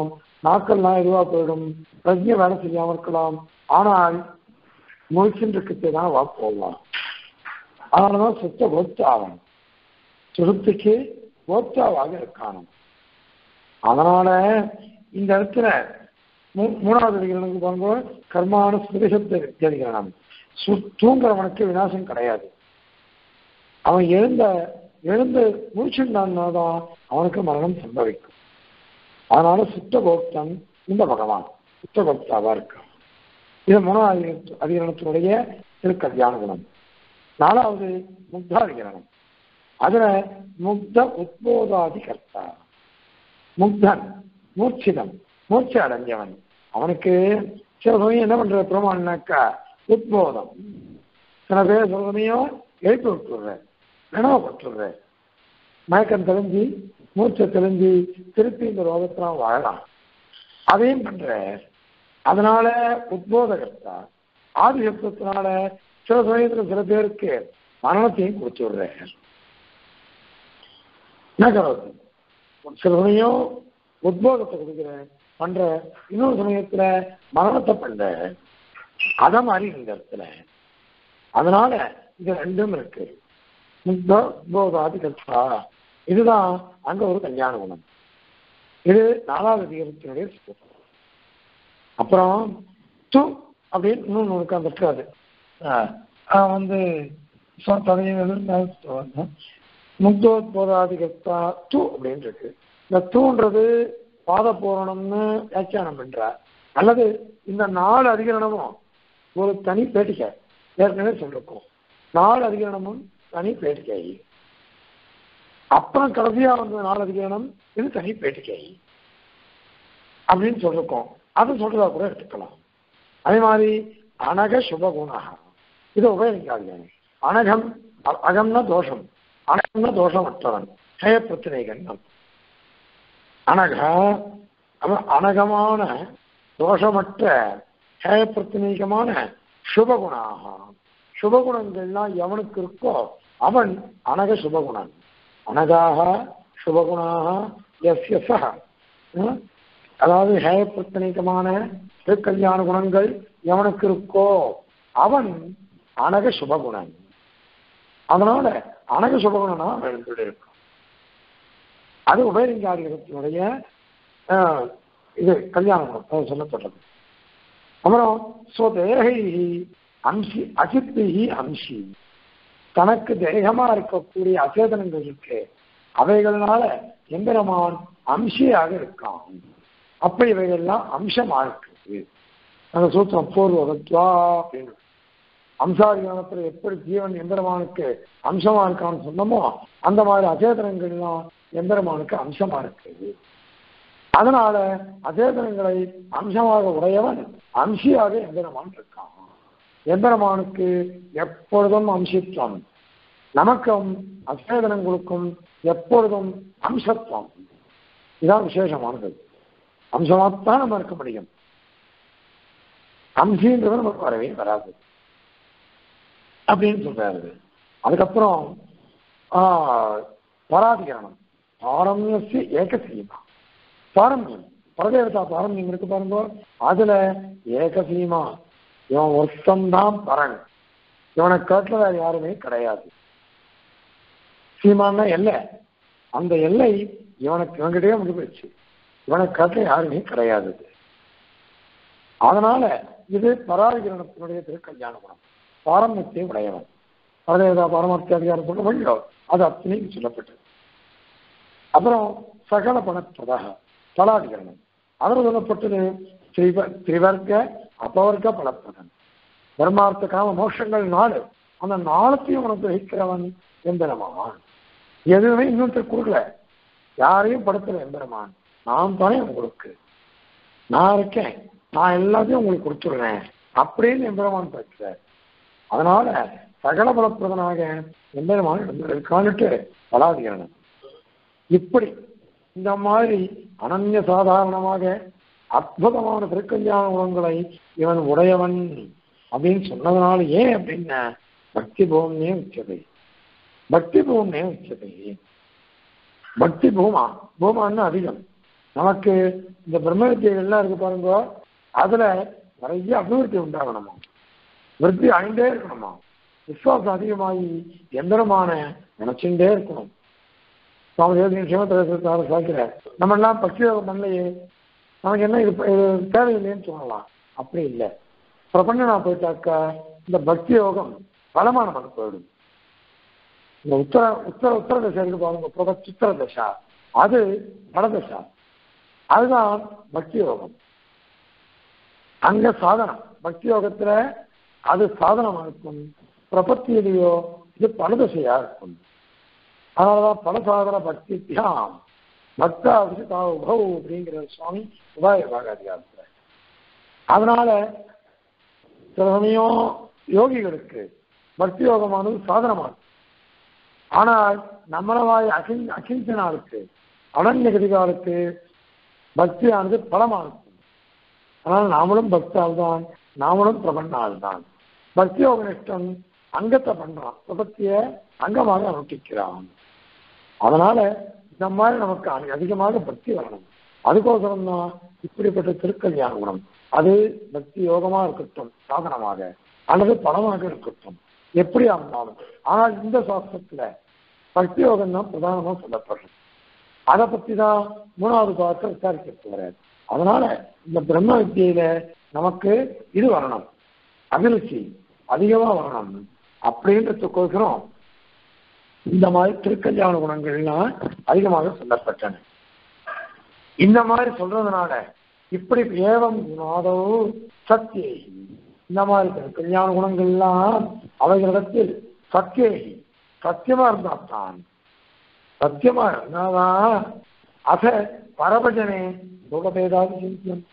நாக்கள்லாம் இதுவாக போயிடும் பிரஜை வேலை செய்யாமல் இருக்கலாம் ஆனால் முழிச்சுட்டு இருக்கிறதே தான் வா போகலாம் அதனாலதான் சுத்த கோப்தாவன் சுருத்துக்கு கோப்தாவாக இருக்கானும் அதனால இந்த இடத்துல மூ- மூணாவது அதிகரணத்துக்கு பாருங்க கர்மான ஸ்மிருசப்த அதிகரணம் சு- தூங்குறவனுக்கு விநாசம் கிடையாது அவன் எழுந்த எழுந்து முடிச்சுட்டான்னா தான் அவனுக்கு மரணம் சம்பவிக்கும் அதனால சுத்த கோப்தன் இந்த பகவான் சுத்த கோப்தாவா இருக்கான் இது மூணாவது அதிகரணத்து- அதிகரணத்தினுடைய திருக்கல்யாண குணம் நாலாவது முக்தாதிகரணம் அதுல முக்த உத்போதாதி கர்த்தா முக்தன் மூர்ச்சிதம் மூர்ச்சி அடைஞ்சவன் அவனுக்கு சில சமயம் என்ன பண்ற பிரமாணாக்கா உத்போதம் சில பேர் சில சமயம் எழுப்பி விட்டுடுற நினைவு விட்டுடுற மயக்கம் தெளிஞ்சு மூச்சை தெளிஞ்சு திருப்பி இந்த ரோகத்தெல்லாம் வாழலாம் அதையும் பண்ற அதனால உத்போதகர்த்தா ஆதி சப்தத்தினால சில சமயத்துல சில பேருக்கு மரணத்தையும் கொடுத்து விடுற என்ன கருத்து சில சமயம் உத்போகத்தை கொடுக்குறேன் பண்ற இன்னொரு சமயத்துல மரணத்தை பண்ற அத மாதிரி இந்த இடத்துல அதனால இது ரெண்டும் இருக்கு முக்த உத்போகாதி கல்பா இதுதான் அங்க ஒரு கல்யாண குணம் இது நாலாவது அதிகாரத்தினுடைய சுத்தம் அப்புறம் து அப்படின்னு இன்னொன்று இருக்கு அந்த இருக்காது வந்து முக்தோத்போதாதிகத்தா து அப்படின்னு இருக்கு இந்த தூன்றது பாத பூரணம்னு வியாக்கியானம் பண்றார் அல்லது இந்த நாலு அதிகரணமும் ஒரு தனி பேட்டிக்கை ஏற்கனவே சொல்லிருக்கோம் நாலு அதிகரணமும் தனி பேட்டிக்கை அப்புறம் கடைசியா வந்த நாலு அதிகரணம் இது தனி பேட்டிக்கை அப்படின்னு சொல்லிருக்கோம் அது சொல்றதா கூட எடுத்துக்கலாம் அதே மாதிரி அனக சுபகுணா இது உபயோகிக்காது அனகம் அ- அகம்னா தோஷம் அனகம்னா தோஷமற்றவன் ஹய பிரச்சனைகள் அனக அவன் அனகமான தோஷமற்ற ஹேய பிரச்சனைகமான சுபகுணாக சுபகுணங்கள்லாம் எவனுக்கு இருக்கோ அவன் அனக சுபகுணன் அனகாக சுபகுணாக எஸ் எஸ் அதாவது ஹேய பிரச்சனைகமான திருக்கல்யாண குணங்கள் எவனுக்கு இருக்கோ அவன் அனக சுபகுணன் அதனால அனக சுபகுணனா அவன் எழுந்துட்டு இருக்கான் அது உபயலிங்காரிகளுடைய ஆஹ், இது கல்யாண குணம் அது சொல்லப்பட்டது அப்புறம் ஸ்வதேகை அம்சி அசித்தி அம்சி தனக்கு தேகமா இருக்கக்கூடிய அச்சேதனங்கள் இருக்கு அவைகள்னால எந்திரமான் அம்சியாக இருக்கான் அப்ப இவைகள்லாம் அம்சமா இருக்கு அந்த சூத்திரம் பூர்வகத்வா அப்படின்னு அம்சாதிகாரத்துல எப்படி ஜீவன் எந்திரமானுக்கு அம்சமா இருக்கான்னு சொன்னமோ அந்த மாதிரி அச்சேதனங்கள்லாம் எந்திரமானுக்கு அம்சமா இருக்கு அதனால அச்சேதனங்களை அம்சமாக உடையவன் அம்சியாக எந்திரமான் இருக்கான் எந்திரமானுக்கு எப்பொழுதும் அம்சித்வம் நமக்கும் அச்சேதனங்களுக்கும் எப்பொழுதும் அம்சத்துவம் இதான் விசேஷமானது அம்சமாகத்தான் நம்ம இருக்க முடியும் அம்சின்றது நமக்கு வரவே வராது அப்படின்னு சொல்றாரு அதுக்கப்புறம் ஆஹ், பராதிகரணம் பாரம்யசி ஏகசீமா பாரம்யம் பரதேவதா பாரம்யம் இருக்கு பாருங்க அதுல ஏகசீமா இவன் ஒருத்தம்தான் பரன் இவனை காட்டுல வேற யாருமே கிடையாது சீமான்னா எல்லை அந்த எல்லை இவனுக்கு இவன்கிட்டயே முடிவு போயிடுச்சு இவனை காட்டுல யாருமே கிடையாது அதனால இது பராதிகரணத்தினுடைய திருக்கல்யாண குணம் பாரம்பரியத்தை உடையவன் பரதேவதா பாரமார்த்திய அதிகாரம் சொல்ல வழியோ அது அத்தனையும் சொல்லப்பட்டது அப்புறம் சகல பணத்ததா பலாதிகரணம் அதில் சொல்லப்பட்டது திரிவ திரிவர்க்க அபவர்க்க பலப்பதன் தர்மார்த்த காம மோஷங்கள் நாடு அந்த நாளத்தையும் உனக்கு வகிக்கிறவன் எம்பெருமான் எதுவுமே இன்னொருத்தர் கொடுக்கல யாரையும் படுத்தல எம்பெருமான் நான் தானே உங்களுக்கு நான் இருக்கேன் நான் எல்லாத்தையும் உங்களுக்கு கொடுத்துடுறேன் அப்படின்னு எம்பெருமான் பேசுறார் அதனால சகல பலப்பிரதனாக எம்பெருமான் இருக்கான்னுட்டு பலாதிகரணம் இப்படி இந்த மாதிரி அனன்ய சாதாரணமாக அற்புதமான திருக்கல்யாண குணங்களை இவன் உடையவன் அப்படின்னு சொன்னதுனால ஏன் அப்படின்னா பக்தி பூமியே உச்சதை பக்தி பூமியே உச்சதை பக்தி பூமா பூமான்னு அதிகம் நமக்கு இந்த பிரம்ம வித்தியெல்லாம் இருக்கு பாருங்க அதுல நிறைய அபிவிருத்தி உண்டாகணுமா விருத்தி அடைந்தே இருக்கணுமா விசுவாசம் அதிகமாகி எந்திரமான நினைச்சுட்டே இருக்கணும் சுவாமி தேவதையின் சிவத்திரத்தார சாய்க்கிற நம்ம எல்லாம் பக்தி யோகம் பண்ணலையே நமக்கு என்ன இது இது தேவையில்லைன்னு சொல்லலாம் அப்படி இல்லை பிரபஞ்சனா போயிட்டாக்கா இந்த பக்தி யோகம் பலமான நமக்கு போயிடும் இந்த உத்தர உத்தர உத்தர தசை இருக்கு பாருங்க பிரப சித்திர தசா அது வடதசா அதுதான் பக்தி யோகம் அங்க சாதனம் பக்தி யோகத்துல அது சாதனமா இருக்கும் பிரபத்தியிலேயோ இது பலதசையா இருக்கும் அதனாலதான் பல சாதன பக்தி தியாம் பக்தா உபௌ அப்படிங்கிற சுவாமி உபாய பாகாதிகாரத்துல அதனால சில சமயம் யோகிகளுக்கு பக்தி யோகமானது சாதனமானது ஆனால் நம்மளவாய் அகின் அகிஞ்சனாருக்கு அனன்ய கதிகாலுக்கு பக்தியானது பலமா இருக்கும் ஆனால் நாமளும் பக்தால் தான் நாமளும் பிரபன்னால் தான் பக்தி யோக நிஷ்டன் அங்கத்தை பண்றான் பிரபத்திய அங்கமாக அனுஷ்டிக்கிறான் அதனால இந்த மாதிரி நமக்கு அதி- அதிகமாக பக்தி வரணும் அதுக்கோசரம் தான் இப்படிப்பட்ட திருக்கல்யாண குணம் அது பக்தி யோகமா இருக்கட்டும் சாதனமாக அல்லது பணமாக இருக்கட்டும் எப்படியா இருந்தாலும் ஆனால் இந்த சாஸ்திரத்துல பக்தி யோகம் தான் பிரதானமா சொல்லப்படுறது அதை பத்தி தான் மூணாவது பாகத்தை விசாரிக்க போறாரு அதனால இந்த பிரம்ம வித்தியில நமக்கு இது வரணும் அபிருச்சி அதிகமா வரணும் அப்படின்றதுக்கோசரம் இந்த மாதிரி திருக்கல்யாண குணங்கள்லாம் அதிகமாக சொல்லப்பட்டன இந்த மாதிரி சொல்றதுனால இப்படி ஏவம் குணாதோ சத்தியை இந்த மாதிரி திருக்கல்யாண குணங்கள்லாம் அவைகளிடத்தில் சத்தியை சத்தியமா இருந்தாத்தான் சத்தியமா இருந்தாதான் அத பரபஜனே லோகபேதாதி சிந்தியம்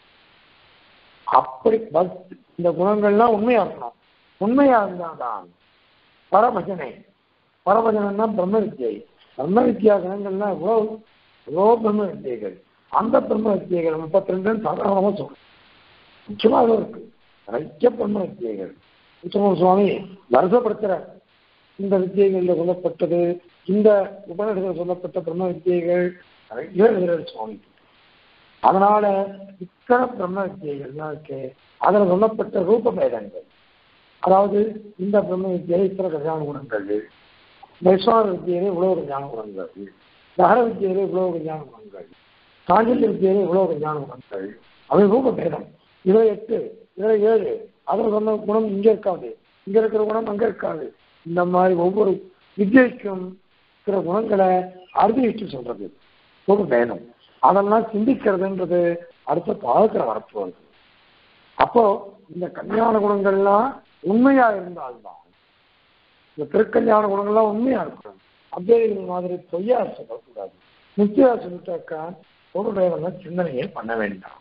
அப்படி பக்தி இந்த குணங்கள்லாம் உண்மையா இருக்கணும் உண்மையா இருந்தாதான் பரபஜனை பரபஜனம்னா பிரம்ம வித்யை பிரம்ம வித்யா குணங்கள்லாம் எவ்வளோ எவ்வளோ பிரம்ம வித்தியைகள் அந்த பிரம்ம வித்தியைகள் முப்பத்தி ரெண்டு சாதாரணமாக சொல்றோம் முக்கியமாக இருக்கு நிறைய பிரம்ம வித்தியைகள் உத்தம சுவாமி வருஷப்படுத்துற இந்த வித்தியைகள்ல சொல்லப்பட்டது இந்த உபநிடத்தில் சொல்லப்பட்ட பிரம்ம வித்தியைகள் நிறைய எழுதுறாரு சுவாமி அதனால இத்தனை பிரம்ம வித்தியைகள்லாம் இருக்கு அதுல சொல்லப்பட்ட ரூப பேதங்கள் அதாவது இந்த பிரம்ம வித்தியை இத்தனை கல்யாண குணங்கள் வைஸ்வான வித்தியிலே இவ்வளவு கல்யாண குணங்கள் தகர வித்தியிலே இவ்வளவு கல்யாண குணங்கள் சாண்டில்ய வித்தியிலே இவ்வளவு கல்யாண குணங்கள் அவை ரூப பேதம் இதுல எட்டு இதுல ஏழு அதுல சொன்ன குணம் இங்க இருக்காது இங்க இருக்கிற குணம் அங்க இருக்காது இந்த மாதிரி ஒவ்வொரு வித்தியைக்கும் இருக்கிற குணங்களை அறுதிட்டு சொல்றது ரூப பேதம் அதெல்லாம் சிந்திக்கிறதுன்றது அடுத்த பாகத்துல வரப்போகுது அப்போ இந்த கல்யாண குணங்கள்லாம் உண்மையா இருந்தால்தான் இந்த திருக்கல்யாண குணங்கள்லாம் உண்மையா இருக்கணும் அத்வைதிகள் மாதிரி பொய்யா சொல்லக்கூடாது நிச்சயா சொல்லிட்டாக்கா ஒரு தேவன சிந்தனையே பண்ண வேண்டாம்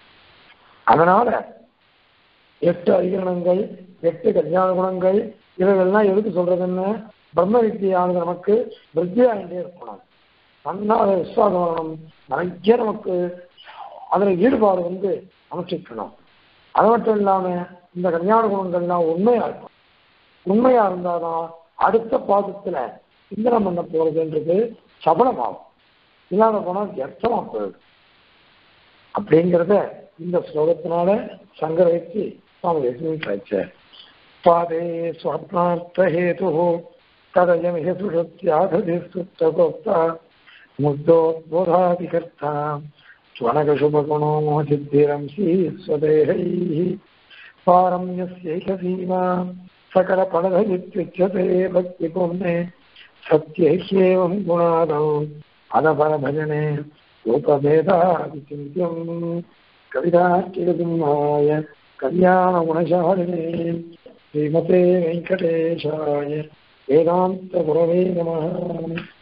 அதனால எட்டு அதிகரணங்கள் எட்டு கல்யாண குணங்கள் இவைகள்லாம் எதுக்கு சொல்றதுன்னு பிரம்ம வித்தியானது நமக்கு வித்தியாண்டே இருக்கணும் நன்னா அதை விசுவாசம் வரணும் நிறைய நமக்கு அதுல ஈடுபாடு வந்து அமைச்சிக்கணும் அது மட்டும் இல்லாம இந்த கல்யாண குணங்கள்லாம் உண்மையா இருக்கும் உண்மையா இருந்தாதான் அடுத்த பாதத்துல சிந்தனம் பண்ண போறதுன்றது சபலமாகும் இல்லாத போனா வியர்த்தமா போயிடும் அப்படிங்கிறத இந்த ஸ்லோகத்தினால சங்கரவிச்சு சுவாமி லட்சுமி கிடைச்சார் பாதே ஸ்வப்னார்த்த ஹேது ததயமிக சுஷத்யாததி சுத்தகோக்தா முக்தோத்போதாதிகர்த்தா ஸ்வனகசுபகுணோ சித்திரம்சி ஸ்வதேகைः पारम्यस्यैकसीमा सकलफलधरित्युच्यते भक्तिपुण्ये सत्यैह्येवं गुणादौ अनपरभजने रूपभेदादिचिन्त्यम् कवितार्किकसिंहाय कल्याणगुणशालिने श्रीमते वेङ्कटेशाय वेदान्तगुरवे नमः